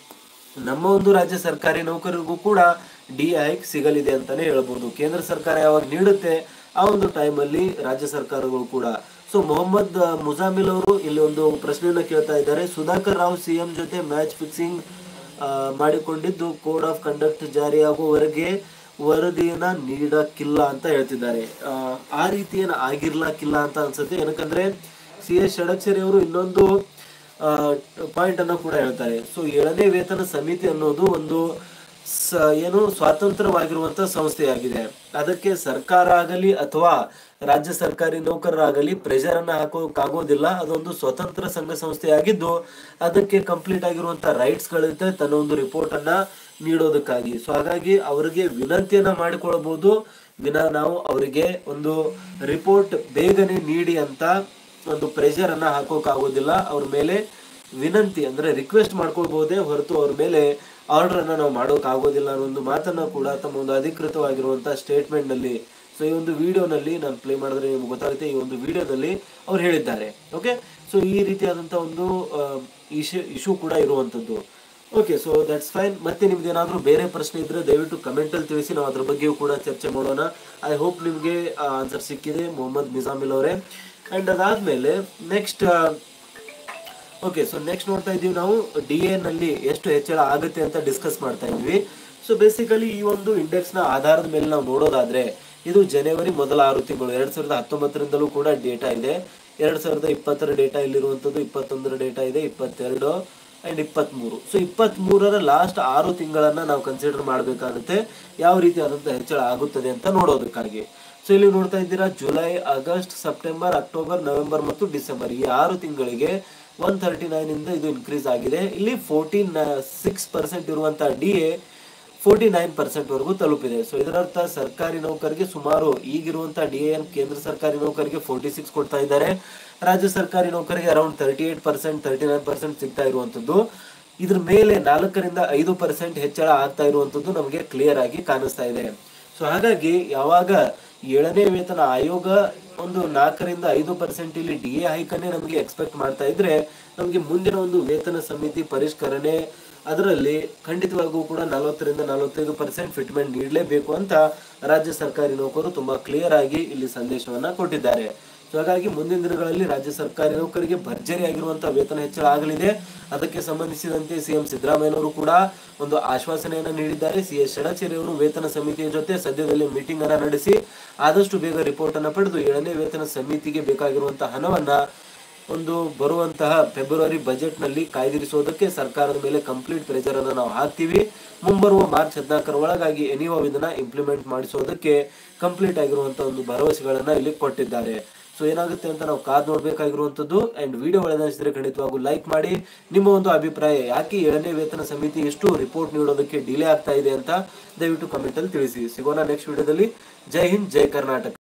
ನಮ್ಮ ಒಂದು ರಾಜ್ಯ ಸರ್ಕಾರಿ ನೌಕರರಿಗೂ ಕೂಡ ಡಿ ಹೈಕ್ ಸಿಗಲಿದೆ ಅಂತಾನೆ ಹೇಳ್ಬೋದು ಕೇಂದ್ರ ಸರ್ಕಾರ ಯಾವಾಗ ನೀಡುತ್ತೆ ಆ ಒಂದು ಟೈಮಲ್ಲಿ ರಾಜ್ಯ ಸರ್ಕಾರಗಳು ಕೂಡ ಸೊ ಮೊಹಮ್ಮದ್ ಮುಜಾಮಿಲ್ ಅವರು ಇಲ್ಲಿ ಒಂದು ಪ್ರಶ್ನೆಯನ್ನ ಕೇಳ್ತಾ ಇದ್ದಾರೆ ಸುಧಾಕರ್ ರಾವ್ ಸಿಎಂ ಜೊತೆ ಮ್ಯಾಚ್ ಫಿಕ್ಸಿಂಗ್ ಮಾಡಿಕೊಂಡಿದ್ದು ಕೋಡ್ ಆಫ್ ಕಂಡಕ್ಟ್ ಜಾರಿಯಾಗುವವರೆಗೆ ವರದಿಯನ್ನ ನೀಡಕ್ಕಿಲ್ಲ ಅಂತ ಹೇಳ್ತಿದ್ದಾರೆ ಆ, ಆ ರೀತಿ ಏನು ಆಗಿರ್ಲಕ್ಕಿಲ್ಲ ಅಂತ ಅನ್ಸುತ್ತೆ ಏನಕ್ಕಂದ್ರೆ ಸಿ ಎಸ್ ಷಡಕ್ಷರಿ ಅವರು ಇನ್ನೊಂದು ಪಾಯಿಂಟ್ ಅನ್ನ ಕೂಡ ಹೇಳ್ತಾರೆ ಸೊ ಏಳನೇ ವೇತನ ಸಮಿತಿ ಅನ್ನೋದು ಒಂದು ಸ ಏನು ಸ್ವಾತಂತ್ರ್ಯವಾಗಿರುವಂತ ಸಂಸ್ಥೆಯಾಗಿದೆ ಅದಕ್ಕೆ ಸರ್ಕಾರ ಆಗಲಿ ಅಥವಾ ರಾಜ್ಯ ಸರ್ಕಾರಿ ನೌಕರರಾಗಲಿ ಪ್ರೆಷರ್ ಅನ್ನ ಹಾಕೋಕ್ಕಾಗೋದಿಲ್ಲ ಅದೊಂದು ಸ್ವತಂತ್ರ ಸಂಘ ಸಂಸ್ಥೆಯಾಗಿದ್ದು ಅದಕ್ಕೆ ಕಂಪ್ಲೀಟ್ ಆಗಿರುವಂತ ರೈಟ್ಸ್ ಗಳಿರುತ್ತೆ ತನ್ನ ಒಂದು ರಿಪೋರ್ಟ್ ಅನ್ನ ನೀಡೋದಕ್ಕಾಗಿ ಸೊ ಹಾಗಾಗಿ ಅವರಿಗೆ ವಿನಂತಿಯನ್ನ ಮಾಡಿಕೊಳ್ಬಹುದು ವಿನ ನಾವು ಅವರಿಗೆ ಒಂದು ರಿಪೋರ್ಟ್ ಬೇಗನೆ ನೀಡಿ ಅಂತ ಒಂದು ಪ್ರೆಷರ್ ಅನ್ನ ಹಾಕೋಕ್ಕಾಗೋದಿಲ್ಲ ಅವ್ರ ಮೇಲೆ ವಿನಂತಿ ಅಂದ್ರೆ ರಿಕ್ವೆಸ್ಟ್ ಮಾಡ್ಕೊಳ್ಬಹುದೇ ಹೊರತು ಅವ್ರ ಮೇಲೆ ಆರ್ಡರ್ ಅನ್ನ ನಾವು ಮಾಡೋಕ್ ಆಗೋದಿಲ್ಲ ಅನ್ನೋ ಒಂದು ಮಾತನ್ನ ಕೂಡ ತಮ್ಮ ಒಂದು ಅಧಿಕೃತವಾಗಿರುವಂತಹ ಸ್ಟೇಟ್ಮೆಂಟ್ ನಲ್ಲಿ ಸೊ ಈ ಒಂದು ವಿಡಿಯೋನಲ್ಲಿ ನಾನು ಪ್ಲೇ ಮಾಡಿದ್ರೆ ನಿಮ್ಗೆ ಗೊತ್ತಾಗುತ್ತೆ ಈ ಒಂದು ವಿಡಿಯೋದಲ್ಲಿ ಅವ್ರು ಹೇಳಿದ್ದಾರೆ ಓಕೆ ಸೊ ಈ ರೀತಿಯಾದಂತಹ ಒಂದು ಇಶ್ಯೂ ಇಶ್ಯೂ ಕೂಡ ಇರುವಂತದ್ದು ಓಕೆ ಸೊ ದಟ್ಸ್ ಫೈನ್ ಮತ್ತೆ ನಿಮ್ದು ಏನಾದರೂ ಬೇರೆ ಪ್ರಶ್ನೆ ಇದ್ರೆ ದಯವಿಟ್ಟು ಕಮೆಂಟ್ ಅಲ್ಲಿ ತಿಳಿಸಿ ನಾವು ಅದ್ರ ಬಗ್ಗೆಯೂ ಕೂಡ ಚರ್ಚೆ ಮಾಡೋಣ ಐ ಹೋಪ್ ನಿಮಗೆ ಆನ್ಸರ್ ಸಿಕ್ಕಿದೆ ಮೊಹಮ್ಮದ್ ನಿಜಾಮಿಲ್ ಅವರೇ ಅಂಡ್ ಅದಾದ್ಮೇಲೆ ನೆಕ್ಸ್ಟ್ ಓಕೆ ಸೊ ನೆಕ್ಸ್ಟ್ ನೋಡ್ತಾ ಇದೀವಿ ನಾವು ಡಿ ಎ ನಲ್ಲಿ ಎಷ್ಟು ಹೆಚ್ಚಳ ಆಗುತ್ತೆ ಅಂತ ಡಿಸ್ಕಸ್ ಮಾಡ್ತಾ ಇದ್ವಿ ಸೊ ಬೇಸಿಕಲಿ ಈ ಒಂದು ಇಂಡೆಕ್ಸ್ ನ ಆಧಾರದ ಮೇಲೆ ನಾವು ನೋಡೋದಾದ್ರೆ ಇದು ಜನವರಿ ಮೊದಲ ಆರು ತಿಂಗಳು ಎರಡ್ ಸಾವಿರದ ಹತ್ತೊಂಬತ್ತರಿಂದಲೂ ಕೂಡ ಡೇಟಾ ಇದೆ ಎರಡ್ ಸಾವಿರದ ಇಪ್ಪತ್ತರ ಡೇಟಾ ಇಲ್ಲಿರುವಂತದ್ದು ಇಪ್ಪತ್ತೊಂದರ ಡೇಟಾ ಇದೆ ಇಪ್ಪತ್ತೆರಡು ಅಂಡ್ ಇಪ್ಪತ್ಮೂರು ಸೊ ಇಪ್ಪತ್ಮೂರರ ಲಾಸ್ಟ್ ಆರು ತಿಂಗಳನ್ನ ನಾವು ಕನ್ಸಿಡರ್ ಮಾಡಬೇಕಾಗುತ್ತೆ ಯಾವ ರೀತಿಯಾದಂತಹ ಹೆಚ್ಚಳ ಆಗುತ್ತದೆ ಅಂತ ನೋಡೋದಕ್ಕಾಗಿ ಸೊ ಇಲ್ಲಿ ನೋಡ್ತಾ ಇದ್ದೀರಾ July August September October November ಮತ್ತು ಡಿಸೆಂಬರ್ ಈ ಆರು ತಿಂಗಳಿಗೆ ಒನ್ ತರ್ಟಿ ನೈನ್ ಇಂದ ಇದು ಇನ್ಕ್ರೀಸ್ ಆಗಿದೆ ಇಲ್ಲಿ ಫೋರ್ಟೀನ್ ಸಿಕ್ಸ್ ಪರ್ಸೆಂಟ್ ಇರುವಂತಹ D A forty nine percent ವರೆಗೂ ತಲುಪಿದೆ ಸೊ ಇದರರ್ಥ ಸರ್ಕಾರಿ ನೌಕರಿಗೆ ಸುಮಾರು ಈಗಿರುವಂತಹ ಡಿ ಎನ್ ಕೇಂದ್ರ ಸರ್ಕಾರಿ ನೌಕರಿಗೆ ಫೋರ್ಟಿ ಸಿಕ್ಸ್ ಕೊಡ್ತಾ ಇದ್ದಾರೆ ರಾಜ್ಯ ಸರ್ಕಾರಿ ನೌಕರಿಗೆ around thirty eight percent thirty nine percent ಸಿಗ್ತಾ ಇರುವಂತದ್ದು ಇದ್ರ ಮೇಲೆ ನಾಲ್ಕರಿಂದ ಐದು ಪರ್ಸೆಂಟ್ ಹೆಚ್ಚಳ ಆಗ್ತಾ ಇರುವಂತದ್ದು ನಮಗೆ ಕ್ಲಿಯರ್ ಆಗಿ ಕಾಣಿಸ್ತಾ ಇದೆ ಸೊ ಹಾಗಾಗಿ ಯಾವಾಗ ಏಳನೇ ವೇತನ ಆಯೋಗ ಒಂದು ನಾಲ್ಕರಿಂದ ಐದು ಪರ್ಸೆಂಟ್ ಇಲ್ಲಿ ಡಿ ಎ ಹೈಕನ್ನೇ ನಮಗೆ ಎಕ್ಸ್ಪೆಕ್ಟ್ ಮಾಡ್ತಾ ಇದ್ರೆ ನಮಗೆ ಮುಂದಿನ ಒಂದು ವೇತನ ಸಮಿತಿ ಪರಿಷ್ಕರಣೆ ಅದರಲ್ಲಿ ಖಂಡಿತವಾಗೂ ಕೂಡ ನಲವತ್ತರಿಂದ ನಲವತ್ತೈದು ಪರ್ಸೆಂಟ್ ಫಿಟ್ಮೆಂಟ್ ನೀಡಲೇಬೇಕು ಅಂತ ರಾಜ್ಯ ಸರ್ಕಾರಿ ನೌಕರರು ತುಂಬಾ ಕ್ಲಿಯರ್ ಆಗಿ ಇಲ್ಲಿ ಸಂದೇಶವನ್ನ ಕೊಟ್ಟಿದ್ದಾರೆ ಸೊ ಹಾಗಾಗಿ ಮುಂದಿನ ದಿನಗಳಲ್ಲಿ ರಾಜ್ಯ ಸರ್ಕಾರಿ ನೌಕರಿಗೆ ಭರ್ಜರಿ ಆಗಿರುವಂತಹ ವೇತನ ಹೆಚ್ಚಳ ಆಗಲಿದೆ ಅದಕ್ಕೆ ಸಂಬಂಧಿಸಿದಂತೆ ಸಿಎಂ ಸಿದ್ದರಾಮಯ್ಯನವರು ಕೂಡ ಒಂದು ಆಶ್ವಾಸನೆಯನ್ನ ನೀಡಿದ್ದಾರೆ ಸಿ ಎಸ್ ಷಡಚೇರಿ ಅವರು ವೇತನ ಸಮಿತಿಯ ಜೊತೆ ಸದ್ಯದಲ್ಲಿ ಮೀಟಿಂಗ್ ಅನ್ನ ನಡೆಸಿ ಆದಷ್ಟು ಬೇಗ ರಿಪೋರ್ಟ್ ಅನ್ನ ಪಡೆದು ಏಳನೇ ವೇತನ ಸಮಿತಿಗೆ ಬೇಕಾಗಿರುವಂತಹ ಹಣವನ್ನ ಒಂದು ಬರುವಂತಹ ಫೆಬ್ರವರಿ ಬಜೆಟ್ ನಲ್ಲಿ ಕಾಯ್ದಿರಿಸೋದಕ್ಕೆ ಸರ್ಕಾರದ ಮೇಲೆ ಕಂಪ್ಲೀಟ್ ಪ್ರೆಷರ್ ಅನ್ನು ನಾವು ಹಾಕ್ತೀವಿ ಮುಂಬರುವ ಮಾರ್ಚ್ ಹದಿನಾಲ್ಕರ ಒಳಗಾಗಿ ಎನಿಯೋ ಇದನ್ನ ಇಂಪ್ಲಿಮೆಂಟ್ ಮಾಡಿಸೋದಕ್ಕೆ ಕಂಪ್ಲೀಟ್ ಆಗಿರುವಂತಹ ಒಂದು ಭರವಸೆಗಳನ್ನ ಇಲ್ಲಿ ಕೊಟ್ಟಿದ್ದಾರೆ ಸೊ ಏನಾಗುತ್ತೆ ಅಂತ ನಾವು ಕಾದ್ ನೋಡ್ಬೇಕಾಗಿರುವಂತದ್ದು ಅಂಡ್ ವಿಡಿಯೋ ಒಳ್ಳೆದನಿಸಿದ್ರೆ ಖಂಡಿತವಾಗೂ ಲೈಕ್ ಮಾಡಿ ನಿಮ್ಮ ಒಂದು ಅಭಿಪ್ರಾಯ ಯಾಕೆ ಏಳನೇ ವೇತನ ಸಮಿತಿ ಎಷ್ಟು ರಿಪೋರ್ಟ್ ನೀಡೋದಕ್ಕೆ ಡಿಲೇ ಆಗ್ತಾ ಇದೆ ಅಂತ ದಯವಿಟ್ಟು ಕಮೆಂಟ್ ಅಲ್ಲಿ ತಿಳಿಸಿ ಸಿಗೋಣ ನೆಕ್ಸ್ಟ್ ವಿಡಿಯೋದಲ್ಲಿ ಜೈ ಹಿಂದ್ ಜೈ ಕರ್ನಾಟಕ